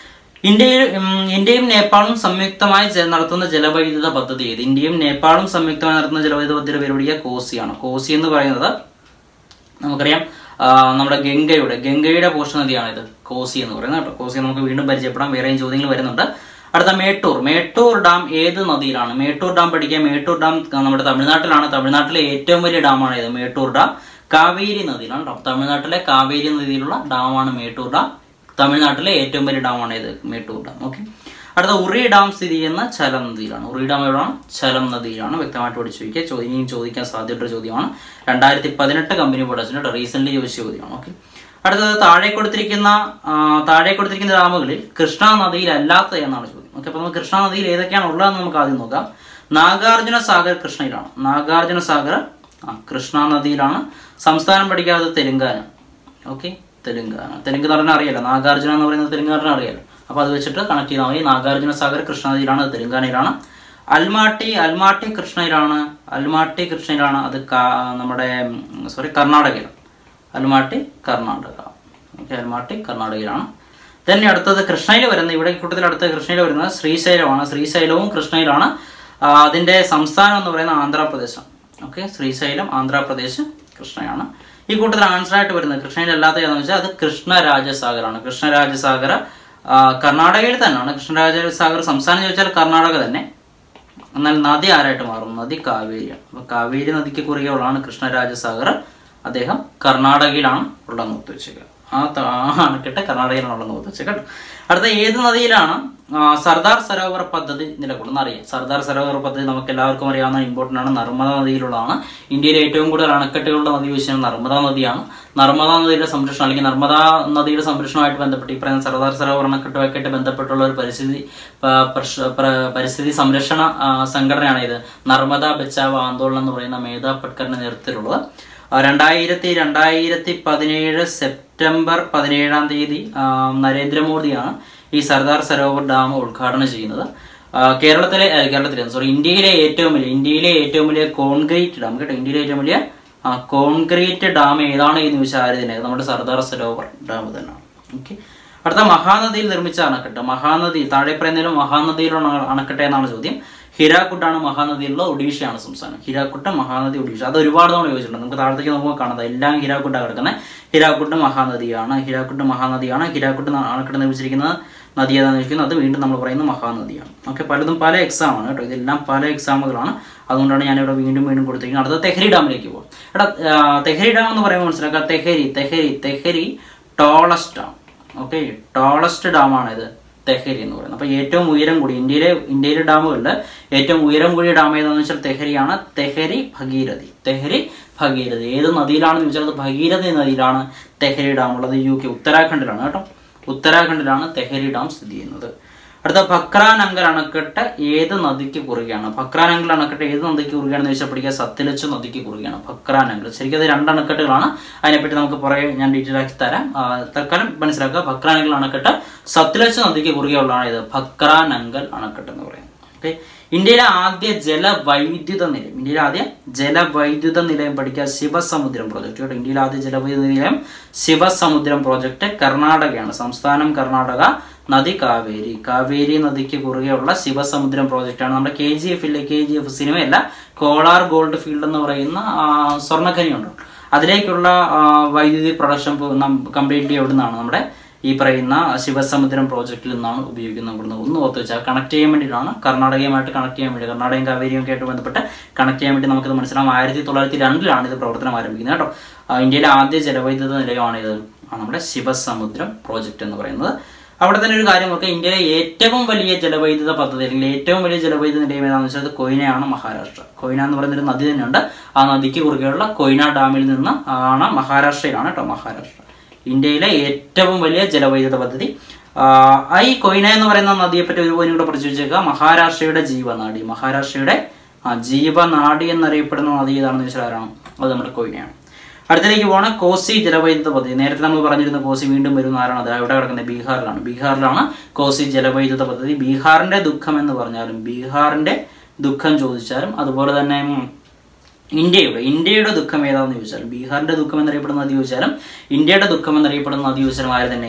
ഇന്ത്യയിൽ ഉം, ഇന്ത്യയും നേപ്പാളും സംയുക്തമായി ജ- നടത്തുന്ന ജലവൈദ്യുത പദ്ധതി ഏത് ഇന്ത്യയും നേപ്പാളും സംയുക്തമായി നടത്തുന്ന ജലവൈദ്യുത പദ്ധതിയുടെ പരിപാടിയ കോസിയാണ് കോസി എന്ന് പറയുന്നത് നമുക്കറിയാം ആ, നമ്മുടെ ഗംഗയുടെ ഗംഗയുടെ പോഷ നദിയാണ് ഇത് കോസി എന്ന് പറയുന്നത് കേട്ടോ കോസി നമുക്ക് വീണ്ടും പരിചയപ്പെടാം വേറെയും ചോദ്യങ്ങൾ വരുന്നുണ്ട് അടുത്ത മേട്ടൂർ മേട്ടൂർ ഡാം ഏത് നദിയിലാണ് മേട്ടൂർ ഡാം പഠിക്കുക മേട്ടൂർ ഡാം നമ്മുടെ തമിഴ്നാട്ടിലാണ് തമിഴ്നാട്ടിലെ ഏറ്റവും വലിയ ഡാമാണ് ഇത് മേട്ടൂർ ഡാം കാവേരി നദിയിലാണ് കേട്ടോ തമിഴ്നാട്ടിലെ കാവേരി നദിയിലുള്ള ഡാമാണ് മേട്ടൂർ ഡാം തമിഴ്നാട്ടിലെ ഏറ്റവും വലിയ ഡാമാണ് ഇത് മേട്ടൂർ ഡാം ഓക്കെ അടുത്ത ഉറി ഡാം സ്ഥിതി ചെയ്യുന്ന ചലം നദിയിലാണ് ഉറി ഡാം എവിടെയാണ് ചലം നദിയിലാണ് വ്യക്തമായിട്ട് പഠിച്ചു വയ്ക്കുക ചോദ്യം ഇനിയും ചോദിക്കാൻ സാധ്യതയുള്ള ചോദ്യമാണ് രണ്ടായിരത്തി പതിനെട്ട് കമ്പനി പഠിച്ചിട്ട് റീസെന്റ് ചോദിച്ച ചോദ്യമാണ് ഓക്കെ അടുത്തത് താഴെ കൊടുത്തിരിക്കുന്ന ആ, താഴെ കൊടുത്തിരിക്കുന്ന ഡാമുകളിൽ കൃഷ്ണ നദിയിലല്ലാത്ത എന്നാണ് ചോദ്യം ഓക്കെ അപ്പൊ നമുക്ക് കൃഷ്ണ നദിയിൽ ഏതൊക്കെയാണ് ഉള്ളതെന്ന് നമുക്ക് ആദ്യം നോക്കാം നാഗാർജുന സാഗർ കൃഷ്ണയിലാണ് നാഗാർജുന സാഗർ ആ കൃഷ്ണ നദിയിലാണ് സംസ്ഥാനം പഠിക്കാതെ തെലുങ്കാന ഓക്കെ തെലുങ്കാന തെലുങ്ക് നടനെ അറിയാലോ നാഗാർജുന എന്ന് പറയുന്നത് തെലുങ്ക് നടനെ അറിയാലോ അപ്പൊ അത് വെച്ചിട്ട് കണക്ട് ചെയ്താൽ മതി നാഗാർജുന സാഗർ കൃഷ്ണ നദിയിലാണ് അത് തെലുങ്കാനയിലാണ് അൽമാട്ടി അൽമാട്ടി കൃഷ്ണയിലാണ് അൽമാട്ടി കൃഷ്ണയിലാണ് അത് കാ- നമ്മുടെ സോറി കർണാടകയിലാണ് അൽമാട്ടി കർണാടക ഓക്കെ അൽമാട്ടി കർണാടകയിലാണ് തന്നെ അടുത്തത് കൃഷ്ണയിൽ വരുന്ന ഇവിടെ ഈ കൂട്ടത്തിൽ അടുത്ത കൃഷ്ണയിൽ വരുന്നത് ശ്രീശൈലമാണ് ശ്രീശൈലവും കൃഷ്ണയിലാണ് ആ, അതിന്റെ സംസ്ഥാനം എന്ന് പറയുന്നത് ആന്ധ്രാപ്രദേശാണ് ഓക്കെ ശ്രീശൈലം ആന്ധ്രാപ്രദേശ് കൃഷ്ണയാണ് ഈ കൂട്ടത്തിൽ ആൻസർ ആയിട്ട് വരുന്നത് കൃഷ്ണയിലല്ലാത്ത ഏതാണെന്ന് വെച്ചാൽ അത് കൃഷ്ണരാജസാഗറാണ് കൃഷ്ണരാജസാഗർ ആ, കർണാടകയിൽ തന്നെയാണ് കൃഷ്ണരാജസാഗർ സംസ്ഥാനം ചോദിച്ചാൽ കർണാടക തന്നെ എന്നാൽ നദി ആരായിട്ട് മാറും നദി കാവേരിയാണ് അപ്പൊ കാവേരി നദിക്ക് കുറുകെയുള്ളതാണ് കൃഷ്ണരാജസാഗർ അദ്ദേഹം കർണാടകയിലാണ് ഉള്ളതെന്ന് ഓർത്ത് വെച്ചേക്കുക ആ ത- ആ അണക്കെട്ട് കർണാടകയിലാണ് ഉള്ളതെന്ന് ഓർത്ത് വെച്ചേക്കുക കേട്ടോ. അടുത്ത ഏത് നദിയിലാണ് ആ, സർദാർ സരോവർ പദ്ധതി നിലകൊള്ളുന്നത് അറിയാം സർദാർ സരോവർ പദ്ധതി നമുക്ക് എല്ലാവർക്കും അറിയാവുന്ന ഇമ്പോർട്ടൻ്റ് ആണ് നർമ്മദ നദിയിലുള്ളതാണ് ഇന്ത്യയിലെ ഏറ്റവും കൂടുതൽ അണക്കെട്ടുകളുടെ നദി ചോദിച്ചാൽ നർമ്മദ നദിയാണ് നർമ്മദ നദിയുടെ സംരക്ഷണം അല്ലെങ്കിൽ നർമ്മദ നദിയുടെ സംരക്ഷണമായിട്ട് ബന്ധപ്പെട്ട് ഈ പറയുന്ന സർദാർ സരോവർ അണക്കെട്ടുമായിട്ട് ബന്ധപ്പെട്ടുള്ള ഒരു പരിസ്ഥിതി പ- പ്രശ്- പ്ര- പരിസ്ഥിതി സംരക്ഷണ ആ, സംഘടനയാണ് ഇത് നർമ്മദ ബച്ചാവ് ആന്തോളൻ എന്ന് പറയുന്ന മേധാ പട്കറിന്റെ നേതൃത്വത്തിലുള്ളത് ആ, രണ്ടായിരത്തി രണ്ടായിരത്തി പതിനേഴ് സെപ്റ്റംബർ പതിനേഴാം തീയതി ആ, നരേന്ദ്രമോദിയാണ് ഈ സർദാർ സരോവർ ഡാം ഉദ്ഘാടനം ചെയ്യുന്നത് ആ, കേരളത്തിലെ അല്ല, കേരളത്തിലെ സോറി ഇന്ത്യയിലെ ഏറ്റവും വലിയ ഇന്ത്യയിലെ ഏറ്റവും വലിയ കോൺക്രീറ്റ് ഡാം കേട്ടോ ഇന്ത്യയിലെ ഏറ്റവും വലിയ ആ, കോൺക്രീറ്റ് ഡാം ഏതാണ് എന്ന് ചോദിച്ചാൽ ആര് തന്നെ നമ്മുടെ സർദാർ സരോവർ ഡാം തന്നെയാണ് ഓക്കെ അടുത്ത മഹാനദിയിൽ നിർമ്മിച്ച അണക്കെട്ട് മഹാനദി താഴെ പറയുന്നതിലും മഹാനദിയിലുള്ള അണ- അണക്കെട്ട് എന്നാണ് ചോദ്യം ഹിരാക്കുട്ടാണ് മഹാനദിയിലുള്ള ഒഡീഷയാണ് സംസ്ഥാനം ഹിരാക്കുട്ട മഹാനദി ഒഡീഷ അത് ഒരുപാട് തവണ ചോദിച്ചിട്ടുണ്ട് നമുക്ക് താഴത്തേക്ക് നോക്കുമ്പോൾ കാണാം എല്ലാം ഹിരാക്കുട്ട കിടക്കുന്നത് ഹിരാക്കുട്ട മഹാനദിയാണ് ഹിരാക്കുട്ട മഹാനദിയാണ് ഹിരാക്കുട്ട ന- അണക്കെട്ട് നിർമ്മിച്ചിരിക്കുന്നത് നദി ഏതാണെന്ന് ചോദിക്കുന്നത് അത് വീണ്ടും നമ്മൾ പറയുന്നത് മഹാനദിയാണ് ഓക്കെ പലതും പല എക്സാം ആണ് കേട്ടോ ഇതെല്ലാം പല എക്സാമുകളാണ് അതുകൊണ്ടാണ് ഞാനിവിടെ വീണ്ടും വീണ്ടും കൊടുത്തിരിക്കുന്നത് അടുത്ത തെഹരി ഡാമിലേക്ക് പോകും എടാ ആ, തെഹരി ഡാം എന്ന് പറയുമ്പോൾ മനസ്സിലാക്കുക തെഹരി തെഹരി തെഹരി ടോളസ്റ്റ് ആണ് ഓക്കെ ടോളസ്റ്റ് ഡാമാണ് ഇത് തെഹരി എന്ന് പറയുന്നത് അപ്പൊ ഏറ്റവും ഉയരം കൂടി ഇന്ത്യയിലെ ഇന്ത്യയിലെ ഡാമുകളിൽ ഏറ്റവും ഉയരം കൂടിയ ഡാം ഏതാണെന്ന് വെച്ചാൽ തെഹരിയാണ് തെഹരി ഭഗീരഥി തെഹരി ഭഗീരഥി ഏത് നദിയിലാണെന്ന് ചോദിച്ചാൽ അത് ഭഗീരഥി നദിയിലാണ് തെഹരി ഡാം ഉള്ളത് യു കെ ഉത്തരാഖണ്ഡിലാണ് കേട്ടോ ഉത്തരാഖണ്ഡിലാണ് തെഹരി ഡാം സ്ഥിതി ചെയ്യുന്നത് അടുത്ത ഭക്രാനങ്കൽ അണക്കെട്ട് ഏത് നദിക്ക് കുറുകയാണ് ഭക്രാനങ്കൽ അണക്കെട്ട് ഏത് നദിക്ക് കുറുകയാണെന്ന് ചോദിച്ചാൽ പഠിക്കുക സത്യലച്ച് നദിക്ക് കുറുകയാണ് ഭക്രാനങ്കൽ ശരിക്കും അത് രണ്ട് അണക്കെട്ടുകളാണ് അതിനെപ്പറ്റി നമുക്ക് പുറകെ ഞാൻ ഡീറ്റെയിൽ ആക്കി തരാം ആ, തൽക്കാലം മനസ്സിലാക്കുക ഭക്രാനങ്കൽ അണക്കെട്ട് സത്യലച്ച് നദിക്ക് കുറുകെയുള്ളതാണ് ഇത് ഭക്രാനങ്കൽ അണക്കെട്ട് എന്ന് പറയുന്നത് ഓക്കെ ഇന്ത്യയിലെ ആദ്യ ജലവൈദ്യുത നിലയം ഇന്ത്യയിലെ ആദ്യ ജലവൈദ്യുത നിലയം പഠിക്കുക ശിവസമുദ്രം പ്രോജക്റ്റ് കേട്ടോ ഇന്ത്യയിലെ ആദ്യ ജലവൈദ്യുത നിലയം ശിവസമുദ്രം പ്രോജക്റ്റ് കർണാടകയാണ് സംസ്ഥാനം കർണാടക നദി കാവേരി കാവേരി നദിക്ക് കുറുകെയുള്ള ശിവസമുദ്രം പ്രോജക്റ്റാണ് നമ്മുടെ കെ ജി എഫിലെ കെ ജി എഫ് സിനിമയല്ല കോളാർ ഗോൾഡ് ഫീൽഡ് എന്ന് പറയുന്ന ആ, സ്വർണ്ണഖനിയുണ്ട് അതിലേക്കുള്ള ആ, വൈദ്യുതി പ്രൊഡക്ഷൻ കംപ്ലീറ്റ്ലി എവിടെ നിന്നാണ് നമ്മുടെ ഈ പറയുന്ന ശിവസമുദ്രം പ്രോജക്റ്റിൽ നിന്നാണ് ഉപയോഗിക്കുന്നത് ഇവിടുന്ന് ഒന്ന് ഓർത്ത് വെച്ചാൽ കണക്ട് ചെയ്യാൻ വേണ്ടിയിട്ടാണ് കർണാടകയുമായിട്ട് കണക്ട് ചെയ്യാൻ വേണ്ടി കർണാടകയും കാവേരിയും ഒക്കെ ആയിട്ട് ബന്ധപ്പെട്ട് കണക്ട് ചെയ്യാൻ വേണ്ടി നമുക്കിത് മനസ്സിലാവും ആയിരത്തി തൊള്ളായിരത്തി രണ്ടിലാണ് ഇത് പ്രവർത്തനം ആരംഭിക്കുന്നത് കേട്ടോ ആ, ഇന്ത്യയിലെ ആദ്യ ജലവൈദ്യുത നിലയമാണ് ഇത് ആ, നമ്മുടെ ശിവസമുദ്രം പ്രോജക്റ്റ് എന്ന് പറയുന്നത് അവിടെ തന്നെ ഒരു കാര്യം നോക്കുക ഇന്ത്യയിലെ ഏറ്റവും വലിയ ജലവൈദ്യുത പദ്ധതി അല്ലെങ്കിൽ ഏറ്റവും വലിയ ജലവൈദ്യുത നിലയം ഏതാണെന്ന് വെച്ചാൽ അത് കൊയ്നയാണ് മഹാരാഷ്ട്ര കൊയ്ന എന്ന് പറയുന്ന ഒരു നദി തന്നെയുണ്ട് ആ നദിക്ക് കുറുകെയുള്ള കൊയ്ന ഡാമിൽ നിന്ന് ആണ് മഹാരാഷ്ട്രയിലാണ് കേട്ടോ മഹാരാഷ്ട്ര ഇന്ത്യയിലെ ഏറ്റവും വലിയ ജലവൈദ്യുത പദ്ധതി ആ, ഈ കൊയ്ന എന്ന് പറയുന്ന നദിയെപ്പറ്റി ഒരു പോയിന്റ് കൂടെ പരിശോധിച്ചേക്കുക മഹാരാഷ്ട്രയുടെ ജീവനാഡി മഹാരാഷ്ട്രയുടെ ആ, ജീവനാഡി എന്നറിയപ്പെടുന്ന നദി ഏതാണെന്ന് ചോദിച്ചാൽ ആരാണ് അത് നമ്മുടെ കൊയ്നയാണ് അടുത്തേക്ക് പോണ കോസി ജലവൈദ്യുത പദ്ധതി നേരത്തെ നമ്മൾ പറഞ്ഞിരുന്ന കോസി വീണ്ടും വരുന്ന ആരാണ് അത് എവിടെ കിടക്കുന്നത് ബീഹാറിലാണ് ബീഹാറിലാണ് കോസി ജലവൈദ്യുത പദ്ധതി ബീഹാറിന്റെ ദുഃഖം എന്ന് പറഞ്ഞാലും ബീഹാറിന്റെ ദുഃഖം ചോദിച്ചാലും അതുപോലെ തന്നെ ഉം, ഇന്ത്യയുടെ ഇന്ത്യയുടെ ദുഃഖം ഏതാണെന്ന് ചോദിച്ചാലും ബീഹാറിന്റെ ദുഃഖം എന്നറിയപ്പെടുന്ന നദി ചോദിച്ചാലും ഇന്ത്യയുടെ ദുഃഖം എന്നറിയപ്പെടുന്ന നദി ചോദിച്ചാലും ആര് തന്നെ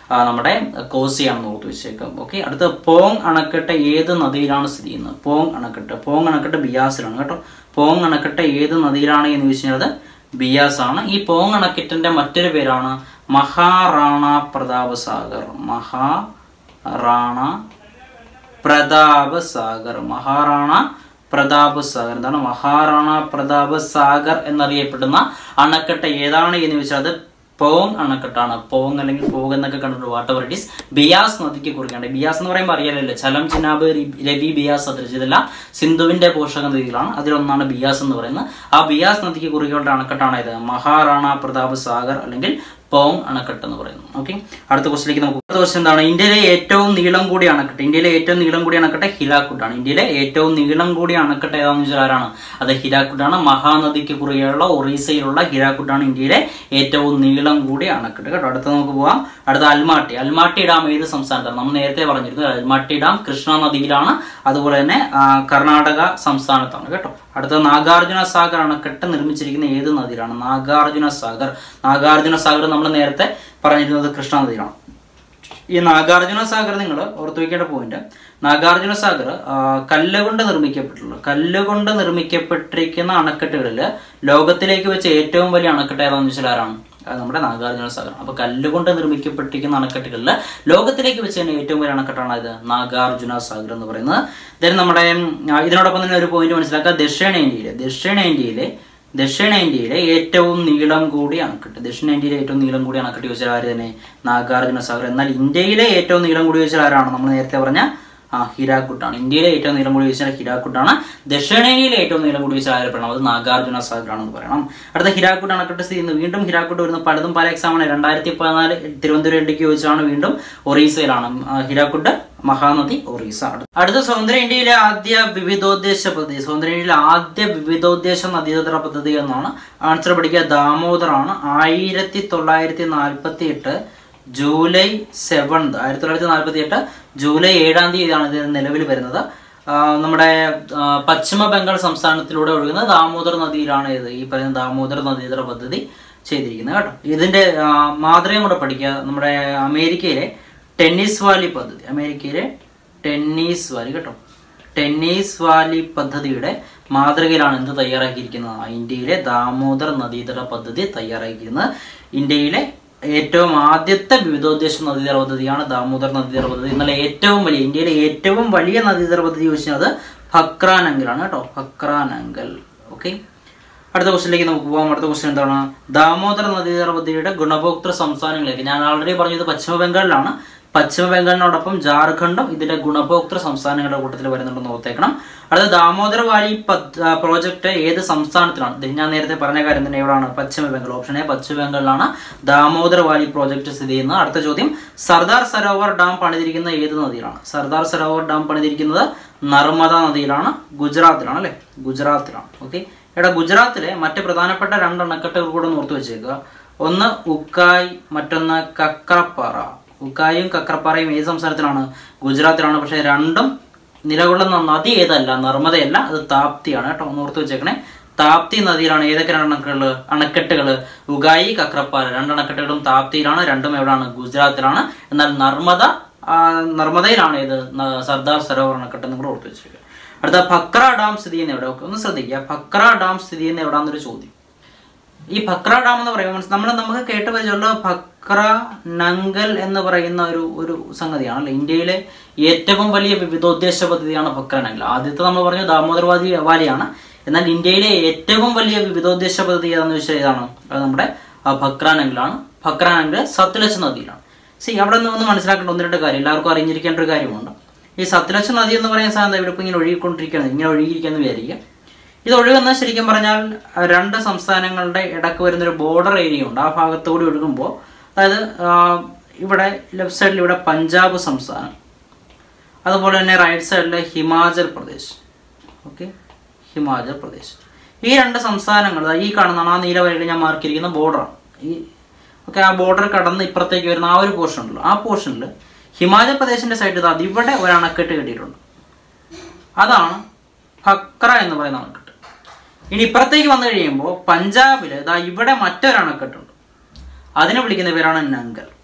ആ, നമ്മുടെ കോസിയാണെന്ന് ഓർത്ത് വെച്ചേക്കാം ഓക്കെ അടുത്ത പോങ് അണക്കെട്ട് ഏത് നദിയിലാണ് സ്ഥിതി ചെയ്യുന്നത് പോങ് അണക്കെട്ട് പോങ് അണക്കെട്ട് ബിയാസിലാണ് കേട്ടോ പോങ് അണക്കെട്ട് ഏത് നദിയിലാണ് എന്ന് ചോദിച്ചു കഴിഞ്ഞാൽ അത് ബിയാസ് ആണ് ഈ പോങ് അണക്കെട്ടിന്റെ മറ്റൊരു പേരാണ് മഹാറാണ പ്രതാപ സാഗർ മഹാറാണ പ്രതാപ സാഗർ മഹാറാണ പ്രതാപ സാഗർ എന്താണ് മഹാറാണ പ്രതാപ സാഗർ എന്നറിയപ്പെടുന്ന അണക്കെട്ട് ഏതാണ് എന്ന് ചോദിച്ചാൽ അത് പോങ് അണക്കെട്ടാണ് പോങ് അല്ലെങ്കിൽ പോങ് എന്നൊക്കെ കണ്ടിട്ട് whatever it is Beas നദിക്ക് കുറിക്കാണ്ട് ബിയാസ് എന്ന് പറയുമ്പോൾ അറിയാലല്ലോ ചലം ചിനാബ് രി- രവി ബിയാസ് സദൃശ ഇതെല്ലാം സിന്ധുവിന്റെ പോഷക നദികളാണ് അതിലൊന്നാണ് ബിയാസ് എന്ന് പറയുന്നത് ആ ബിയാസ് നദിക്ക് കുറിക്കേണ്ട അണക്കെട്ടാണ് ഇത് മഹാറാണ പ്രതാപ് സാഗർ അല്ലെങ്കിൽ പോങ് അണക്കെട്ട് എന്ന് പറയുന്നു ഓക്കെ അടുത്ത ക്വസ്റ്റിലേക്ക് നമുക്ക് അടുത്ത ക്വസ്റ്റ്യൻ എന്താണ് ഇന്ത്യയിലെ ഏറ്റവും നീളം കൂടിയ അണക്കെട്ട് ഇന്ത്യയിലെ ഏറ്റവും നീളം കൂടിയ അണക്കെട്ട് ഹിരാക്കുട്ടാണ് ഇന്ത്യയിലെ ഏറ്റവും നീളം കൂടിയ അണക്കെട്ട് ഏതാണെന്ന് വെച്ചാൽ ആരാണ് അത് ഹിരാക്കുട്ടാണ് മഹാനദിക്ക് കുറുകെയുള്ള ഒറീസയിലുള്ള ഹിരാക്കുട്ടാണ് ഇന്ത്യയിലെ ഏറ്റവും നീളം കൂടിയ അണക്കെട്ട് കേട്ടോ അടുത്ത നമുക്ക് പോവാം അടുത്ത അൽമാട്ടി അൽമാട്ടി ഡാം ഏത് സംസ്ഥാനത്താണ് നമ്മൾ നേരത്തെ പറഞ്ഞിരുന്നു അൽമാട്ടി ഡാം കൃഷ്ണ നദിയിലാണ് അതുപോലെ തന്നെ ആ, കർണാടക സംസ്ഥാനത്താണ് കേട്ടോ അടുത്ത നാഗാർജുന സാഗർ അണക്കെട്ട് നിർമ്മിച്ചിരിക്കുന്ന ഏത് നദിയിലാണ് നാഗാർജുന സാഗർ നാഗാർജുന സാഗർ നമ്മൾ നേരത്തെ പറഞ്ഞിരുന്നത് കൃഷ്ണ നദിയിലാണ് ഈ നാഗാർജുന സാഗർ നിങ്ങൾ ഓർത്തു വെക്കേണ്ട പോയിന്റ് നാഗാർജുന സാഗർ ആ, കല്ലുകൊണ്ട് നിർമ്മിക്കപ്പെട്ടുള്ളൂ കല്ലുകൊണ്ട് നിർമ്മിക്കപ്പെട്ടിരിക്കുന്ന അണക്കെട്ടുകളിൽ ലോകത്തിലേക്ക് വെച്ച് ഏറ്റവും വലിയ അണക്കെട്ട് ഏതാണെന്ന് വെച്ചാൽ ആരാണ് അത് നമ്മുടെ നാഗാർജുന സാഗർ അപ്പൊ കല്ലുകൊണ്ട് നിർമ്മിക്കപ്പെട്ടിരിക്കുന്ന അണക്കെട്ടുകളിൽ ലോകത്തിലേക്ക് വെച്ച് തന്നെ ഏറ്റവും വലിയ അണക്കെട്ടാണ് ഇത് നാഗാർജുന സാഗർ എന്ന് പറയുന്നത് then നമ്മുടെ ഉം, ആ, ഇതിനോടൊപ്പം തന്നെ ഒരു പോയിന്റ് മനസ്സിലാക്കുക ദക്ഷിണേന്ത്യയിലെ ദക്ഷിണേന്ത്യയിലെ ദക്ഷിണേന്ത്യയിലെ ഏറ്റവും നീളം കൂടിയ അണക്കെട്ട് ദക്ഷിണേന്ത്യയിലെ ഏറ്റവും നീളം കൂടിയ അണക്കെട്ട് ചോദിച്ചാൽ ആര് തന്നെ നാഗാർജുന സാഗർ എന്നാൽ ഇന്ത്യയിലെ ഏറ്റവും നീളം കൂടി ചോദിച്ചാൽ ആരാണ് നമ്മൾ നേരത്തെ പറഞ്ഞ ആ ഹിരാക്കുട്ടാണ് ഇന്ത്യയിലെ ഏറ്റവും നീളം കൂടി ചോദിച്ചാൽ ഹിരാക്കുട്ടാണ് ദക്ഷിണേന്ത്യയിലെ ഏറ്റവും നീളം കൂടി ചോദിച്ചാൽ ആരപ്പെടണം അത് നാഗാർജുന സാഗർ ആണെന്ന് പറയണം അടുത്ത ഹിരാക്കുട്ട് അണക്കെട്ട് സ്ഥിതി ചെയ്യുന്നത് വീണ്ടും ഹിരാക്കുട്ട് വരുന്ന പലതും പല എക്സാമാണ് രണ്ടായിരത്തി പതിനാല് തിരുവനന്തപുരം ഇടുക്കി ചോദിച്ചാണ് വീണ്ടും ഒറീസയിലാണ് ആ, ഹിരാക്കുട്ട് മഹാനദി ഒറീസ അടുത്ത സ്വതന്ത്ര ഇന്ത്യയിലെ ആദ്യ വിവിധോദ്ദേശ പദ്ധതി സ്വതന്ത്ര ഇന്ത്യയിലെ ആദ്യ വിവിധോദ്ദേശ നദീതട പദ്ധതി എന്നാണ് ആൻസർ പഠിക്കുക ദാമോദറാണ് ആയിരത്തി തൊള്ളായിരത്തി നാൽപ്പത്തി എട്ട് ജൂലൈ സെവൻത് ആയിരത്തി തൊള്ളായിരത്തി നാൽപ്പത്തി എട്ട് ജൂലൈ ഏഴാം തീയതിയാണ് ഇത് നിലവിൽ വരുന്നത് ആ, നമ്മുടെ ആ, പശ്ചിമ ബംഗാൾ സംസ്ഥാനത്തിലൂടെ ഒഴുകുന്ന ദാമോദർ നദിയിലാണ് ഇത് ഈ പറയുന്ന ദാമോദർ നദീതട പദ്ധതി ചെയ്തിരിക്കുന്നത് കേട്ടോ ഇതിന്റെ ആ, മാതൃകയും കൂടെ പഠിക്കുക നമ്മുടെ അമേരിക്കയിലെ ടെന്നീസ് വാലി പദ്ധതി അമേരിക്കയിലെ ടെന്നീസ് വാലി കേട്ടോ ടെന്നീസ് വാലി പദ്ധതിയുടെ മാതൃകയിലാണ് എന്ത് തയ്യാറാക്കിയിരിക്കുന്നത് ഇന്ത്യയിലെ ദാമോദർ നദീതട പദ്ധതി തയ്യാറാക്കിയിരിക്കുന്നത് ഇന്ത്യയിലെ ഏറ്റവും ആദ്യത്തെ വിവിധോദ്ദേശ നദീതട പദ്ധതിയാണ് ദാമോദർ നദീതട പദ്ധതി എന്നാൽ ഏറ്റവും വലിയ ഇന്ത്യയിലെ ഏറ്റവും വലിയ നദീതട പദ്ധതി ചോദിച്ചാൽ അത് ഫക്രാനങ്കലാണ് കേട്ടോ ഫക്രാനങ്കൽ ഓക്കെ അടുത്ത ക്വസ്റ്റിലേക്ക് നമുക്ക് പോകാം അടുത്ത ക്വസ്റ്റ്യൻ എന്താണ് ദാമോദർ നദീതട പദ്ധതിയുടെ ഗുണഭോക്തൃ സംസ്ഥാനങ്ങളിലേക്ക് ഞാൻ ഓൾറെഡി പറഞ്ഞത് പശ്ചിമ ബംഗാളിലാണ് പശ്ചിമ ബംഗാളിനോടൊപ്പം ജാർഖണ്ഡും ഇതിന്റെ ഗുണഭോക്തൃ സംസ്ഥാനങ്ങളുടെ കൂട്ടത്തിൽ വരുന്നുണ്ടെന്ന് ഓർത്തേക്കണം അടുത്ത ദാമോദർ വാലി പദ്ധ- ആ, പ്രോജക്റ്റ് ഏത് സംസ്ഥാനത്തിലാണ് ഇത് ഞാൻ നേരത്തെ പറഞ്ഞ കാര്യം തന്നെ എവിടെയാണ് പശ്ചിമ ബംഗാൾ ഓപ്ഷൻ എ പശ്ചിമ ബംഗാളിലാണ് ദാമോദർ വാലി പ്രോജക്റ്റ് സ്ഥിതി ചെയ്യുന്നത് അടുത്ത ചോദ്യം സർദാർ സരോവർ ഡാം പണിതിരിക്കുന്ന ഏത് നദിയിലാണ് സർദാർ സരോവർ ഡാം പണിതിരിക്കുന്നത് നർമ്മദ നദിയിലാണ് ഗുജറാത്തിലാണ് അല്ലെ ഗുജറാത്തിലാണ് ഓക്കെ ഇവിടെ ഗുജറാത്തിലെ മറ്റ് പ്രധാനപ്പെട്ട രണ്ട് അണക്കെട്ടുകൾ കൂടെ ഒന്ന് ഓർത്ത് വെച്ചേക്കുക ഒന്ന് ഉക്കായ് മറ്റൊന്ന് കക്രപ്പാറ ഉക്കായും കക്രപ്പാറയും ഏത് സംസ്ഥാനത്തിലാണ് ഗുജറാത്തിലാണ് പക്ഷേ രണ്ടും നിലകൊള്ളുന്ന നദി ഏതല്ല നർമ്മദയല്ല അത് താപ്തിയാണ് കേട്ടോ ഒന്ന് ഓർത്ത് വെച്ചേക്കണേ താപ്തി നദിയിലാണ് ഏതൊക്കെ രണ്ട് അണക്കെട്ടുകൾ അണക്കെട്ടുകൾ ഉഗായി കക്രപ്പാറ രണ്ട് അണക്കെട്ടുകളും താപ്തിയിലാണ് രണ്ടും എവിടെയാണ് ഗുജറാത്തിലാണ് എന്നാൽ നർമ്മദ ആ, നർമ്മദയിലാണ് ഇത് ന- സർദാർ സരോവർ അണക്കെട്ട് നിങ്ങൾ ഓർത്ത് വെച്ചിരിക്കുക അടുത്ത ഫക്ര ഡാം സ്ഥിതി ചെയ്യുന്ന എവിടെ ഒക്കെ ഒന്ന് ശ്രദ്ധിക്കുക ഫക്ര ഡാം സ്ഥിതി ചെയ്യുന്ന എവിടാന്നൊരു ചോദ്യം ഈ ഫക്ര ഡാം എന്ന് പറയുമ്പോൾ നമ്മൾ നമുക്ക് കേട്ട് പരിചയമുള്ള ഫക്ര നങ്കൽ എന്ന് പറയുന്ന ഒരു ഒരു സംഗതിയാണ് അല്ലെ ഇന്ത്യയിലെ ഏറ്റവും വലിയ വിവിധോദ്ദേശ പദ്ധതിയാണ് ഫക്ര നങ്കൽ ആദ്യത്തെ നമ്മൾ പറഞ്ഞ ദാമോദർ വാലി വാലിയാണ് എന്നാൽ ഇന്ത്യയിലെ ഏറ്റവും വലിയ വിവിധോദ്ദേശ പദ്ധതി ഏതാണെന്ന് വെച്ചാൽ ഏതാണ് അത് നമ്മുടെ ആ, ഫക്ര നങ്കലാണ് ഫക്ര നങ്കൽ സത്ലജ് നദിയിലാണ് സി അവിടെ നിന്ന് ഒന്ന് മനസ്സിലാക്കേണ്ട ഒന്ന് രണ്ട് കാര്യം എല്ലാവർക്കും അറിഞ്ഞിരിക്കേണ്ട ഒരു കാര്യമുണ്ട് ഈ സത്ലജ് നദി എന്ന് പറയുന്ന സാധനം ഇവിടെ ഇപ്പോൾ ഇങ്ങനെ ഒഴുകിക്കൊണ്ടിരിക്കുകയാണ് ഇങ്ങനെ ഒഴുകിയിരിക്കുകയെന്ന് വിചാരിക്കുക ഇത് ഒഴുകുന്ന ശരിക്കും പറഞ്ഞാൽ ആ, രണ്ട് സംസ്ഥാനങ്ങളുടെ ഇടക്ക് വരുന്നൊരു ബോർഡർ ഏരിയ ഉണ്ട് ആ ഭാഗത്തുകൂടി ഒഴുകുമ്പോൾ അതായത് ആ, ഇവിടെ ലെഫ്റ്റ് സൈഡിൽ ഇവിടെ പഞ്ചാബ് സംസ്ഥാനം അതുപോലെ തന്നെ റൈറ്റ് സൈഡിൽ ഹിമാചൽ പ്രദേശ് ഓക്കെ ഹിമാചൽ പ്രദേശ് ഈ രണ്ട് സംസ്ഥാനങ്ങൾ ദാ ഈ കാണുന്നതാണ് ആ നീലവരയിൽ ഞാൻ മാർക്കിയിരിക്കുന്ന ബോർഡറാണ് ഈ ഓക്കെ ആ ബോർഡർ കടന്ന് ഇപ്പുറത്തേക്ക് വരുന്ന ആ ഒരു പോർഷൻ ഉണ്ടല്ലോ ആ പോർഷനിൽ ഹിമാചൽ പ്രദേശിന്റെ സൈഡിൽ അത് ഇവിടെ ഒരു അണക്കെട്ട് കെട്ടിയിട്ടുണ്ട് അതാണ് ഫക്ര എന്ന് പറയുന്ന അണക്കെട്ട് ഇനി ഇപ്പുറത്തേക്ക് വന്നു കഴിയുമ്പോൾ പഞ്ചാബിൽ ഇതാ ഇവിടെ മറ്റൊരു അണക്കെട്ടുണ്ട് അതിനെ വിളിക്കുന്ന പേരാണ് നങ്കൽ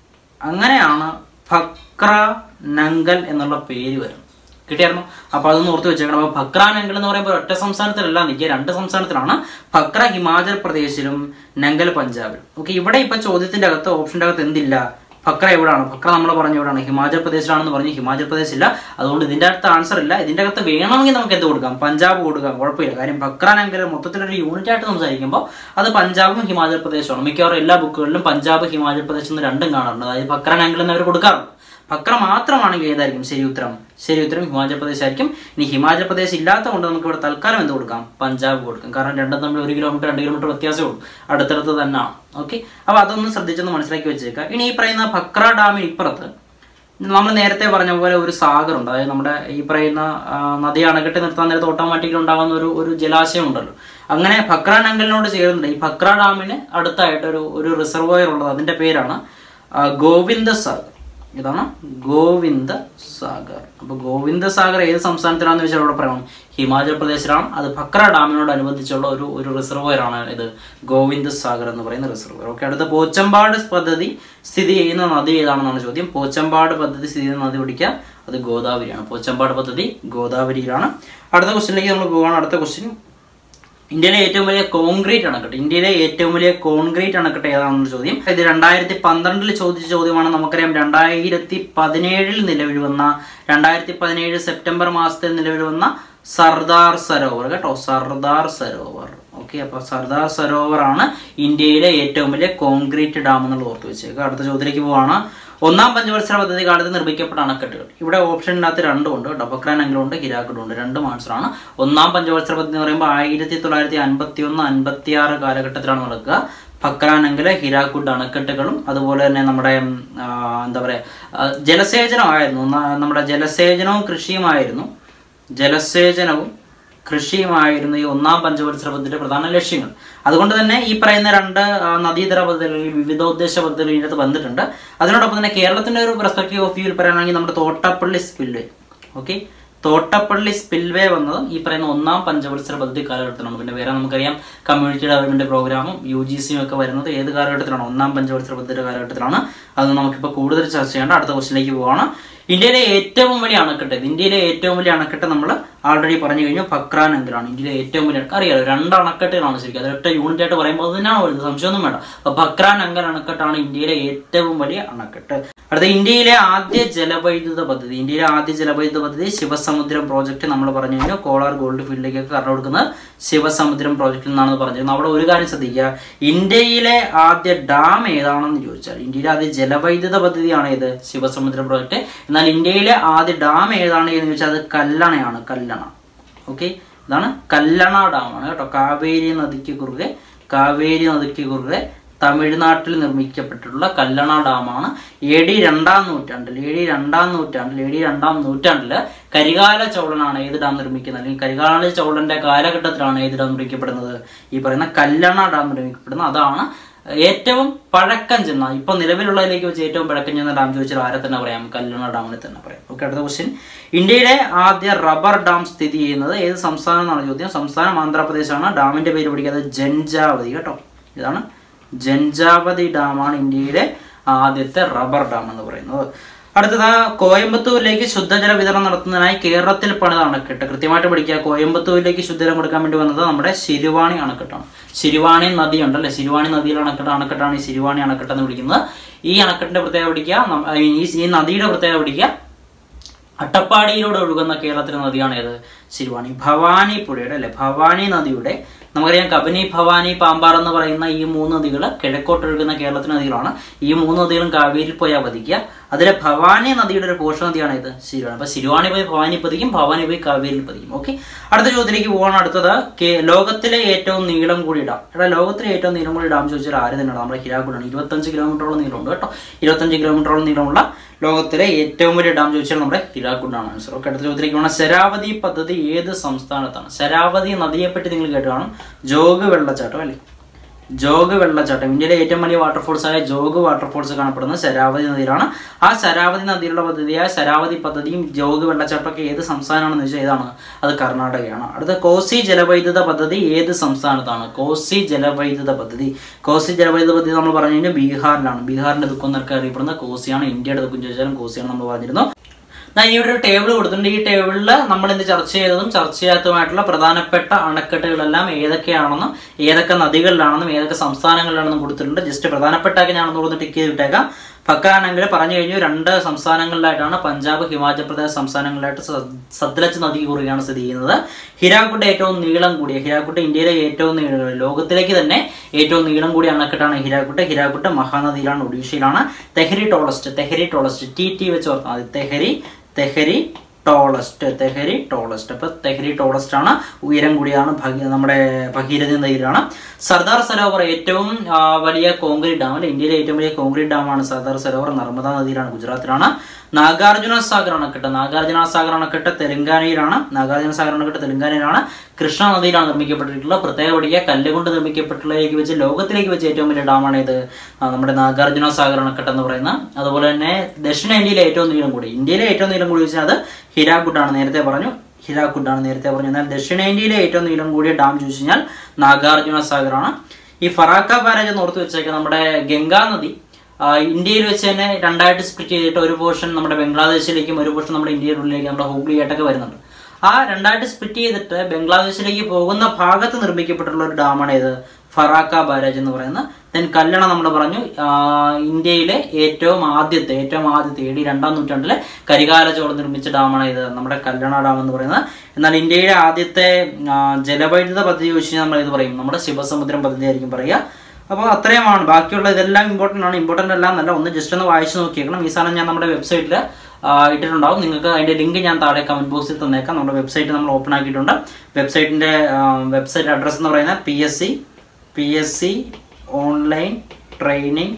അങ്ങനെയാണ് ഫക്ര നങ്കൽ എന്നുള്ള പേര് വരുന്നത് കിട്ടിയായിരുന്നു അപ്പൊ അതൊന്ന് ഓർത്ത് വെച്ചേക്കണം അപ്പൊ ഫക്ര നങ്കൽ എന്ന് പറയുമ്പോൾ ഒറ്റ സംസ്ഥാനത്തിലല്ല നിൽക്കുക രണ്ട് സംസ്ഥാനത്തിലാണ് ഫക്ര ഹിമാചൽ പ്രദേശിലും നങ്കൽ പഞ്ചാബിലും ഓക്കെ ഇവിടെ ഇപ്പൊ ചോദ്യത്തിന്റെ അകത്ത് ഓപ്ഷന്റെ അകത്ത് എന്തില്ല ഫക്ര എവിടാണ് ഫക്ര നമ്മൾ പറഞ്ഞ എവിടാണ് ഹിമാചൽ പ്രദേശിലാണെന്ന് പറഞ്ഞു ഹിമാചൽ പ്രദേശ് ഇല്ല അതുകൊണ്ട് ഇതിന്റെ അടുത്ത് ആൻസർ ഇല്ല ഇതിന്റെ അകത്ത് വേണമെങ്കിൽ നമുക്ക് എന്ത് കൊടുക്കാം പഞ്ചാബ് കൊടുക്കാം കുഴപ്പമില്ല കാര്യം ഫക്ര നങ്കൽ മൊത്തത്തിലൊരു യൂണിറ്റ് ആയിട്ട് സംസാരിക്കുമ്പോൾ അത് പഞ്ചാബും ഹിമാചൽ പ്രദേശുമാണ് മിക്കവാറും എല്ലാ ബുക്കുകളിലും പഞ്ചാബ് ഹിമാചൽ പ്രദേശ് എന്ന് രണ്ടും കാണാറുണ്ട് അതായത് ഫക്ര നങ്കൽ എന്ന് അവർ കൊടുക്കാറുണ്ട് ഫക്ര മാത്രമാണെങ്കിൽ ഏതായിരിക്കും ശരി ഉത്തരം ശരി ഉത്തരം ഹിമാചൽ പ്രദേശ് ആയിരിക്കും ഇനി ഹിമാചൽ പ്രദേശ് ഇല്ലാത്ത കൊണ്ട് നമുക്ക് ഇവിടെ തൽക്കാലം എന്ത് കൊടുക്കാം പഞ്ചാബ് കൊടുക്കാം കാരണം രണ്ടും തമ്മിൽ ഒരു കിലോമീറ്റർ രണ്ട് കിലോമീറ്റർ വ്യത്യാസമേ ഉള്ളൂ അടുത്തടുത്ത് തന്നെയാണ് ഓക്കെ അപ്പൊ അതൊന്ന് ശ്രദ്ധിച്ചൊന്ന് മനസ്സിലാക്കി വെച്ചേക്കുക ഇനി ഈ പറയുന്ന ഫക്ര ഡാമിന് ഇപ്പുറത്ത് നമ്മൾ നേരത്തെ പറഞ്ഞ പോലെ ഒരു സാഗർ ഉണ്ട് അതായത് നമ്മുടെ ഈ പറയുന്ന ആ, നദി അണക്കെട്ട് നിർത്താൻ നേരത്തെ ഓട്ടോമാറ്റിക്കലി ഉണ്ടാകുന്ന ഒരു ഒരു ജലാശയം ഉണ്ടല്ലോ അങ്ങനെ ഫക്ര നങ്കലിനോട് ചേർന്നിട്ട് ഈ ഫക്ര ഡാമിന് അടുത്തായിട്ട് ഒരു ഒരു റിസർവോയർ ഉള്ളത് അതിന്റെ പേരാണ് ആ, ഗോവിന്ദ സാഗർ ഇതാണ് ഗോവിന്ദ സാഗർ അപ്പൊ ഗോവിന്ദ സാഗർ ഏത് സംസ്ഥാനത്തിലാണെന്ന് വെച്ചാൽ ഇവിടെ പറയണം ഹിമാചൽ പ്രദേശിലാണ് അത് ഫക്ര ഡാമിനോട് അനുബന്ധിച്ചുള്ള ഒരു ഒരു റിസർവോയർ ആണ് ഇത് ഗോവിന്ദ സാഗർ എന്ന് പറയുന്ന റിസർവോയർ ഓക്കെ അടുത്ത പോച്ചമ്പാട് പദ്ധതി സ്ഥിതി ചെയ്യുന്ന നദി ഏതാണെന്നാണ് ചോദ്യം പോച്ചമ്പാട് പദ്ധതി സ്ഥിതി ചെയ്യുന്ന നദി പിടിക്കുക അത് ഗോദാവരിയാണ് പോച്ചമ്പാട് പദ്ധതി ഗോദാവരിയിലാണ് അടുത്ത ക്വസ്റ്റിനിലേക്ക് നമ്മൾ പോവുകയാണ് അടുത്ത ക്വസ്റ്റ്യൻ ഇന്ത്യയിലെ ഏറ്റവും വലിയ കോൺക്രീറ്റ് അണക്കെട്ട് ഇന്ത്യയിലെ ഏറ്റവും വലിയ കോൺക്രീറ്റ് അണക്കെട്ട് ഏതാണെന്ന് ചോദ്യം ഇത് രണ്ടായിരത്തി പന്ത്രണ്ടിൽ ചോദിച്ച ചോദ്യമാണ് നമുക്കറിയാം രണ്ടായിരത്തി പതിനേഴിൽ നിലവിൽ വന്ന രണ്ടായിരത്തി പതിനേഴ് സെപ്റ്റംബർ മാസത്തിൽ നിലവിൽ വന്ന സർദാർ സരോവർ കേട്ടോ സർദാർ സരോവർ ഓക്കെ അപ്പൊ സർദാർ സരോവർ ആണ് ഇന്ത്യയിലെ ഏറ്റവും വലിയ കോൺക്രീറ്റ് ഡാം എന്നുള്ളത് ഓർത്ത് വെച്ചേക്കുക അടുത്ത ചോദ്യത്തിലേക്ക് പോവാണ് ഒന്നാം പഞ്ചവത്സര പദ്ധതി കാലത്ത് നിർമ്മിക്കപ്പെട്ട അണക്കെട്ടുകൾ ഇവിടെ ഓപ്ഷനിനകത്ത് രണ്ടും ഉണ്ട് ഡബക്രാൻ ഉണ്ട് ഹിരാക്കഡും ഉണ്ട് രണ്ടും ആൻസറാണ് ഒന്നാം പഞ്ചവത്സര പദ്ധതി എന്ന് പറയുമ്പോൾ ആയിരത്തി തൊള്ളായിരത്തി അൻപത്തി ഒന്ന് അൻപത്തി ആറ് കാലഘട്ടത്തിലാണ് നടക്കുക ഫക്രാനങ്കിലെ ഹിരാക്കുഡ് അണക്കെട്ടുകളും അതുപോലെ തന്നെ നമ്മുടെ ഉം, ആ, എന്താ പറയാ ആ, ജലസേചനമായിരുന്നു ന- നമ്മുടെ ജലസേചനവും കൃഷിയുമായിരുന്നു ജലസേചനവും കൃഷിയുമായിരുന്നു ഈ ഒന്നാം പഞ്ചവത്സര പദ്ധതിയുടെ പ്രധാന ലക്ഷ്യങ്ങൾ അതുകൊണ്ട് തന്നെ ഈ പറയുന്ന രണ്ട് ആ, നദീതര പദ്ധതികൾ അല്ലെങ്കിൽ വിവിധോദ്ദേശ പദ്ധതികൾ ഇതിനകത്ത് വന്നിട്ടുണ്ട് അതിനോടൊപ്പം തന്നെ കേരളത്തിന്റെ ഒരു പെർസ്പെക്റ്റീവ് ഓഫ് വ്യൂവിൽ പറയുകയാണെങ്കിൽ നമ്മുടെ Thottappally spillway okay Thottappally spillway വന്നത് ഈ പറയുന്ന ഒന്നാം പഞ്ചവത്സര പദ്ധതി കാലഘട്ടത്തിലാണ് പിന്നെ വേറെ നമുക്കറിയാം കമ്മ്യൂണിറ്റി ഡെവലപ്മെന്റ് പ്രോഗ്രാമും യു ജി സിയും ഒക്കെ വരുന്നത് ഏത് കാലഘട്ടത്തിലാണ് ഒന്നാം പഞ്ചവത്സര പദ്ധതിയുടെ കാലഘട്ടത്തിലാണ് അത് നമുക്കിപ്പോൾ കൂടുതൽ ചർച്ച ചെയ്യേണ്ട അടുത്ത ക്വസ്റ്റിലേക്ക് പോവാണ് ഇന്ത്യയിലെ ഏറ്റവും വലിയ അണക്കെട്ട് ഇത് ഇന്ത്യയിലെ ഏറ്റവും വലിയ അണക്കെട്ട് നമ്മൾ ആൾറെഡി പറഞ്ഞു കഴിഞ്ഞു ഫക്രാനങ്കിലാണ് ഇന്ത്യയിലെ ഏറ്റവും വലിയ അറിയാലോ രണ്ട് അണക്കെട്ടുകളാണ് ശരിക്കും അത് ഒറ്റ യൂണിറ്റ് ആയിട്ട് പറയുമ്പോൾ അത് തന്നെയാണ് വരുന്നത് സംശയമൊന്നും വേണ്ട അപ്പൊ ഫക്രാനങ്കൽ അണക്കെട്ടാണ് ഇന്ത്യയിലെ ഏറ്റവും വലിയ അണക്കെട്ട് അടുത്ത ഇന്ത്യയിലെ ആദ്യ ജലവൈദ്യുത പദ്ധതി ഇന്ത്യയിലെ ആദ്യ ജലവൈദ്യുത പദ്ധതി ശിവസമുദ്രം പ്രോജക്റ്റ് നമ്മൾ പറഞ്ഞു കഴിഞ്ഞു കോളാർ ഗോൾഡ് ഫീൽഡിലേക്കൊക്കെ കറണ്ട് കൊടുക്കുന്നത് ശിവസമുദ്രം പ്രോജക്റ്റിൽ നിന്നാണ് പറഞ്ഞിരുന്നത് അവിടെ ഒരു കാര്യം ശ്രദ്ധിക്കുക ഇന്ത്യയിലെ ആദ്യ ഡാം ഏതാണെന്ന് ചോദിച്ചാൽ ഇന്ത്യയിലെ ആദ്യ ജലവൈദ്യുത പദ്ധതിയാണ് ഏത് ശിവസമുദ്രം പ്രോജക്റ്റ് എന്നാൽ ഇന്ത്യയിലെ ആദ്യ ഡാം ഏതാണ് എന്ന് ചോദിച്ചാൽ അത് കല്ലണയാണ് കല്ലണ ഓക്കെ ഇതാണ് കല്ലണ ഡാമാണ് കേട്ടോ കാവേരി നദിക്ക് കുറുകെ കാവേരി നദിക്ക് കുറുകെ തമിഴ്നാട്ടിൽ നിർമ്മിക്കപ്പെട്ടിട്ടുള്ള കല്ലണ ഡാമാണ് എ ഡി രണ്ടാം നൂറ്റാണ്ടിൽ എ ഡി രണ്ടാം നൂറ്റാണ്ടിൽ എ ഡി രണ്ടാം നൂറ്റാണ്ടിൽ കരികാല ചോളനാണ് ഏത് ഡാം നിർമ്മിക്കുന്നത് അല്ലെങ്കിൽ കരികാല ചോളന്റെ കാലഘട്ടത്തിലാണ് ഏത് ഡാം നിർമ്മിക്കപ്പെടുന്നത് ഈ പറയുന്ന കല്ലണ ഡാം നിർമ്മിക്കപ്പെടുന്നത് അതാണ് ഏറ്റവും പഴക്കം ചെന്ന ഇപ്പൊ നിലവിലുള്ളതിലേക്ക് വെച്ച് ഏറ്റവും പഴക്കം ചെന്ന ഡാം ചോദിച്ചാൽ ആരെ തന്നെ പറയാം കല്ലണ ഡാമിനെ തന്നെ പറയാം ഓക്കെ അടുത്ത ക്വസ്റ്റ്യൻ ഇന്ത്യയിലെ ആദ്യ റബ്ബർ ഡാം സ്ഥിതി ചെയ്യുന്നത് ഏത് സംസ്ഥാനം എന്നാണ് ചോദ്യം സംസ്ഥാനം ആന്ധ്രാപ്രദേശാണ് ഡാമിന്റെ പേര് പഠിക്കാതെ ജൻജാവതി കേട്ടോ ഇതാണ് ജൻജാവതി ഡാമാണ് ഇന്ത്യയിലെ ആദ്യത്തെ റബ്ബർ ഡാം എന്ന് പറയുന്നത് അടുത്തത് കോയമ്പത്തൂരിലേക്ക് ശുദ്ധജല വിതരണം നടത്തുന്നതിനായി കേരളത്തിൽ പണിത അണക്കെട്ട് കൃത്യമായിട്ട് പഠിക്കുക കോയമ്പത്തൂരിലേക്ക് ശുദ്ധജലം കൊടുക്കാൻ വേണ്ടി വന്നത് നമ്മുടെ ശിരുവാണി അണക്കെട്ടാണ് ശിരുവാണി നദിയുണ്ട് അല്ലെ ശിരുവാണി നദിയിലെ അണക്കെട്ട് അണക്കെട്ടാണ് ഈ ശിരുവാണി അണക്കെട്ട് എന്ന് വിളിക്കുന്നത് ഈ അണക്കെട്ടിന്റെ പ്രത്യേകത പഠിക്കുക നം- ഈ ഈ നദിയുടെ പ്രത്യേകത പഠിക്കുക അട്ടപ്പാടിയിലൂടെ ഒഴുകുന്ന കേരളത്തിലെ നദിയാണ് ഏത് ശിരുവാണി ഭവാനി പുഴയുടെ അല്ലെ ഭവാനി നദിയുടെ നമുക്കറിയാം കബനി ഭവാനി പാമ്പാർ എന്ന് പറയുന്ന ഈ മൂന്ന് നദികൾ കിഴക്കോട്ട് ഒഴുകുന്ന കേരളത്തിലെ നദികളാണ് ഈ മൂന്ന് നദികളും കാവേരിയിൽ പോയാൽ പതിക്കുക അതിലെ ഭവാനി നദിയുടെ ഒരു പോഷക നദിയാണ് ഇത് ശിരുവാണി അപ്പൊ ശിരുവാണി പോയി ഭവാനി പതിക്കും ഭവാനി പോയി കാവേരിയിൽ പതിക്കും ഓക്കെ അടുത്ത ചോദ്യത്തിലേക്ക് പോകാണ് അടുത്തത് കേ- ലോകത്തിലെ ഏറ്റവും നീളം കൂടിയ ഡാം എടാ ലോകത്തിലെ ഏറ്റവും നീളം കൂടിയ ഡാം ചോദിച്ചാൽ ആര് തന്നെയാണ് നമ്മുടെ ഹിരാക്കുടാണ് ഇരുപത്തഞ്ച് കിലോമീറ്ററോളം നീളമുണ്ട് കേട്ടോ ഇരുപത്തഞ്ച് കിലോമീറ്ററോളം നീളമുള്ള ലോകത്തിലെ ഏറ്റവും വലിയ ഡാം ചോദിച്ചാൽ നമ്മുടെ ഹിരാക്കുണ്ടാണ് ആൻസർ ഓക്കെ അടുത്ത ചോദ്യത്തിലേക്ക് പോകണം ശരാവതി പദ്ധതി ഏത് സംസ്ഥാനത്താണ് ശരാവതി നദിയെപ്പറ്റി നിങ്ങൾ കേട്ട് കാണും ജോഗ് വെള്ളച്ചാട്ടം അല്ലേ ജോഗ് വെള്ളച്ചാട്ടം ഇന്ത്യയിലെ ഏറ്റവും വലിയ വാട്ടർഫോൾസ് ആയ ജോഗ് വാട്ടർഫോൾസ് കാണപ്പെടുന്നത് ശരാവതി നദിയിലാണ് ആ ശരാവതി നദിയിലുള്ള പദ്ധതിയായ ശരാവതി പദ്ധതിയും ജോഗ് വെള്ളച്ചാട്ടമൊക്കെ ഏത് സംസ്ഥാനമാണെന്ന് വെച്ചാൽ ഏതാണ് അത് കർണാടകയാണ് അടുത്ത കോസി ജലവൈദ്യുത പദ്ധതി ഏത് സംസ്ഥാനത്താണ് കോസി ജലവൈദ്യുത പദ്ധതി കോസി ജലവൈദ്യുത പദ്ധതി നമ്മൾ പറഞ്ഞു കഴിഞ്ഞാൽ ബീഹാറിലാണ് ബീഹാറിന്റെ ദുഃഖം എന്നൊക്കെ അറിയപ്പെടുന്ന കോസിയാണ് ഇന്ത്യയുടെ ദുഃഖം ചോദിച്ചാലും കോസിയാണ് നമ്മൾ പറഞ്ഞിരുന്നു ഞാൻ ഈ ഒരു ടേബിൾ കൊടുത്തിട്ടുണ്ട് ഈ ടേബിളിൽ നമ്മൾ ഇന്ന് ചർച്ച ചെയ്തതും ചർച്ച ചെയ്യാത്തതുമായിട്ടുള്ള പ്രധാനപ്പെട്ട അണക്കെട്ടുകളെല്ലാം ഏതൊക്കെയാണെന്നും ഏതൊക്കെ നദികളിലാണെന്നും ഏതൊക്കെ സംസ്ഥാനങ്ങളിലാണെന്നും കൊടുത്തിട്ടുണ്ട് ജസ്റ്റ് പ്രധാനപ്പെട്ടൊക്കെ ഞാൻ ഒന്നുകൂടെ ടിക്ക് ചെയ്തിട്ടേക്കാം പക്കാണെങ്കിൽ പറഞ്ഞു കഴിഞ്ഞു രണ്ട് സംസ്ഥാനങ്ങളിലായിട്ടാണ് പഞ്ചാബ് ഹിമാചൽ പ്രദേശ് സംസ്ഥാനങ്ങളിലായിട്ട് സ- സത്ലജ് നദി കുറുകയാണ് സ്ഥിതി ചെയ്യുന്നത് ഹിരാക്കുട്ട് ഏറ്റവും നീളം കൂടിയ ഹിരാക്കുട്ട് ഇന്ത്യയിലെ ഏറ്റവും നീളം ലോകത്തിലേക്ക് തന്നെ ഏറ്റവും നീളം കൂടിയ അണക്കെട്ടാണ് ഹിരാക്കുട്ട് ഹിരാക്കുട്ട് മഹാനദിയിലാണ് ഒഡീഷയിലാണ് Tehri tallest Tehri tallest T T വെച്ച് ഓർത്താൽ മതി തെഹരി തെഹരി ടോളസ്റ്റ് തെഹരി ടോളസ്റ്റ് അപ്പൊ തെഹരി ടോളസ്റ്റ് ആണ് ഉയരം കൂടിയാണ് ഭഗി- നമ്മുടെ ഭഗീരഥി നദിയിലാണ് സർദാർ സരോവർ ഏറ്റവും ആ, വലിയ കോൺക്രീറ്റ് ഡാം അല്ലെ ഇന്ത്യയിലെ ഏറ്റവും വലിയ കോൺക്രീറ്റ് ഡാമാണ് സർദാർ സരോവർ നർമ്മദ നദിയിലാണ് ഗുജറാത്തിലാണ് നാഗാർജുന സാഗർ അണക്കെട്ട് നാഗാർജുന സാഗർ അണക്കെട്ട് തെലങ്കാനയിലാണ് നാഗാർജുന സാഗർ അണക്കെട്ട് തെലങ്കാനയിലാണ് കൃഷ്ണ നദിയിലാണ് നിർമ്മിക്കപ്പെട്ടിട്ടുള്ളത് പ്രത്യേക പഠിക്കുക കല്ലുകൊണ്ട് നിർമ്മിക്കപ്പെട്ടുള്ളതിലേക്ക് വെച്ച് ലോകത്തിലേക്ക് വെച്ച് ഏറ്റവും വലിയ ഡാമാണ് ഇത് ആ, നമ്മുടെ നാഗാർജുന സാഗർ അണക്കെട്ട് എന്ന് പറയുന്ന അതുപോലെ തന്നെ ദക്ഷിണേന്ത്യയിലെ ഏറ്റവും നീളം കൂടി ഇന്ത്യയിലെ ഏറ്റവും നീളം കൂടി വെച്ചാൽ അത് ഹിരാക്കുട്ടാണ് നേരത്തെ പറഞ്ഞു ഹിരാക്കുട്ടാണ് നേരത്തെ പറഞ്ഞു എന്നാൽ ദക്ഷിണേന്ത്യയിലെ ഏറ്റവും നീളം കൂടിയ ഡാം ചോദിച്ചു കഴിഞ്ഞാൽ നാഗാർജുന സാഗറാണ് ഈ ഫറാക്ക ബാരേജ് എന്ന് ഓർത്ത് വെച്ചേക്കാം നമ്മുടെ ഗംഗാ നദി ആ, ഇന്ത്യയിൽ വെച്ച് തന്നെ രണ്ടായിട്ട് സ്പ്ലിറ്റ് ചെയ്തിട്ട് ഒരു പോർഷൻ നമ്മുടെ ബംഗ്ലാദേശിലേക്കും ഒരു പോർഷൻ നമ്മുടെ ഇന്ത്യയുടെ ഉള്ളിലേക്ക് നമ്മുടെ ഹൂഗ്ലി ആയിട്ടൊക്കെ വരുന്നുണ്ട് ആ രണ്ടായിട്ട് സ്പ്ലിറ്റ് ചെയ്തിട്ട് ബംഗ്ലാദേശിലേക്ക് പോകുന്ന ഭാഗത്ത് നിർമ്മിക്കപ്പെട്ടിട്ടുള്ള ഒരു ഡാമാണ് ഇത് ഫറാക്ക ബാരേജ് എന്ന് പറയുന്നത് ദെൻ കല്ലണ നമ്മൾ പറഞ്ഞു ആ, ഇന്ത്യയിലെ ഏറ്റവും ആദ്യത്തെ ഏറ്റവും ആദ്യത്തെ എ ഡി രണ്ടാം നൂറ്റാണ്ടിലെ കരികാല ചോളം നിർമ്മിച്ച ഡാമാണ് ഇത് നമ്മുടെ കല്ലണ ഡാം എന്ന് പറയുന്നത് എന്നാൽ ഇന്ത്യയിലെ ആദ്യത്തെ ആ, ജലവൈദ്യുത പദ്ധതി ചോദിച്ചാൽ നമ്മൾ ഇത് പറയും നമ്മുടെ ശിവസമുദ്രം പദ്ധതി ആയിരിക്കും പറയുക അപ്പോൾ അത്രയുമാണ് ബാക്കിയുള്ള ഇതെല്ലാം ഇമ്പോർട്ടൻ്റ് ആണ് ഇമ്പോർട്ടൻ്റ് എല്ലാം നല്ല ഒന്ന് ജസ്റ്റ് ഒന്ന് വായിച്ചു നോക്കിയേക്കണം ഈ സാധനം ഞാൻ നമ്മുടെ വെബ്സൈറ്റിൽ ഇട്ടിട്ടുണ്ടാവും നിങ്ങൾക്ക് അതിന്റെ ലിങ്ക് ഞാൻ താഴെ കമന്റ് ബോക്സിൽ തന്നേക്കാം നമ്മുടെ വെബ്സൈറ്റ് നമ്മൾ ഓപ്പൺ ആക്കിയിട്ടുണ്ട് വെബ്സൈറ്റിന്റെ വെബ്സൈറ്റ് അഡ്രസ്സ് എന്ന് പറയുന്നത് P S C P S C online training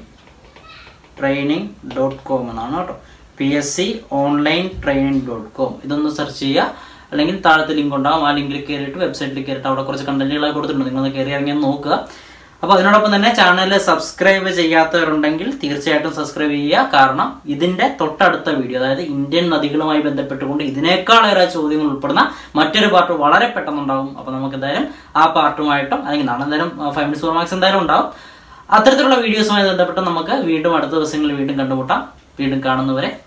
training dot com എന്നാണ് കേട്ടോ P S C online training dot com ഇതൊന്ന് സെർച്ച് ചെയ്യുക അല്ലെങ്കിൽ താഴത്തെ ലിങ്ക് ഉണ്ടാവും ആ ലിങ്കിൽ കയറിയിട്ട് വെബ്സൈറ്റിൽ കയറിയിട്ട് അവിടെ കുറച്ച് കണ്ടന്റുകളൊക്കെ കൊടുത്തിട്ടുണ്ട് നിങ്ങളൊന്ന് കയറി ഇറങ്ങി ഒന്ന് നോക്കുക അപ്പോൾ അതിനോടൊപ്പം തന്നെ ചാനൽ സബ്സ്ക്രൈബ് ചെയ്യാത്തവരുണ്ടെങ്കിൽ തീർച്ചയായിട്ടും സബ്സ്ക്രൈബ് ചെയ്യുക കാരണം ഇതിന്റെ തൊട്ടടുത്ത വീഡിയോ അതായത് ഇന്ത്യൻ നദികളുമായി ബന്ധപ്പെട്ടുകൊണ്ട് ഇതിനേക്കാളേറെ ചോദ്യങ്ങൾ ഉൾപ്പെടുന്ന മറ്റൊരു പാർട്ട് വളരെ പെട്ടെന്നുണ്ടാവും അപ്പോൾ നമുക്ക് എന്തായാലും ആ പാർട്ടുമായിട്ടും അല്ലെങ്കിൽ നാളെ എന്തായാലും ഫൈവ് മിനിറ്റ്സ് ഫോർ മാർക്സ് എന്തായാലും ഉണ്ടാവും അത്തരത്തിലുള്ള വീഡിയോസുമായി ബന്ധപ്പെട്ട് നമുക്ക് വീണ്ടും അടുത്ത ദിവസങ്ങളിൽ വീണ്ടും കണ്ടുമുട്ടാം വീണ്ടും കാണുന്നവരെ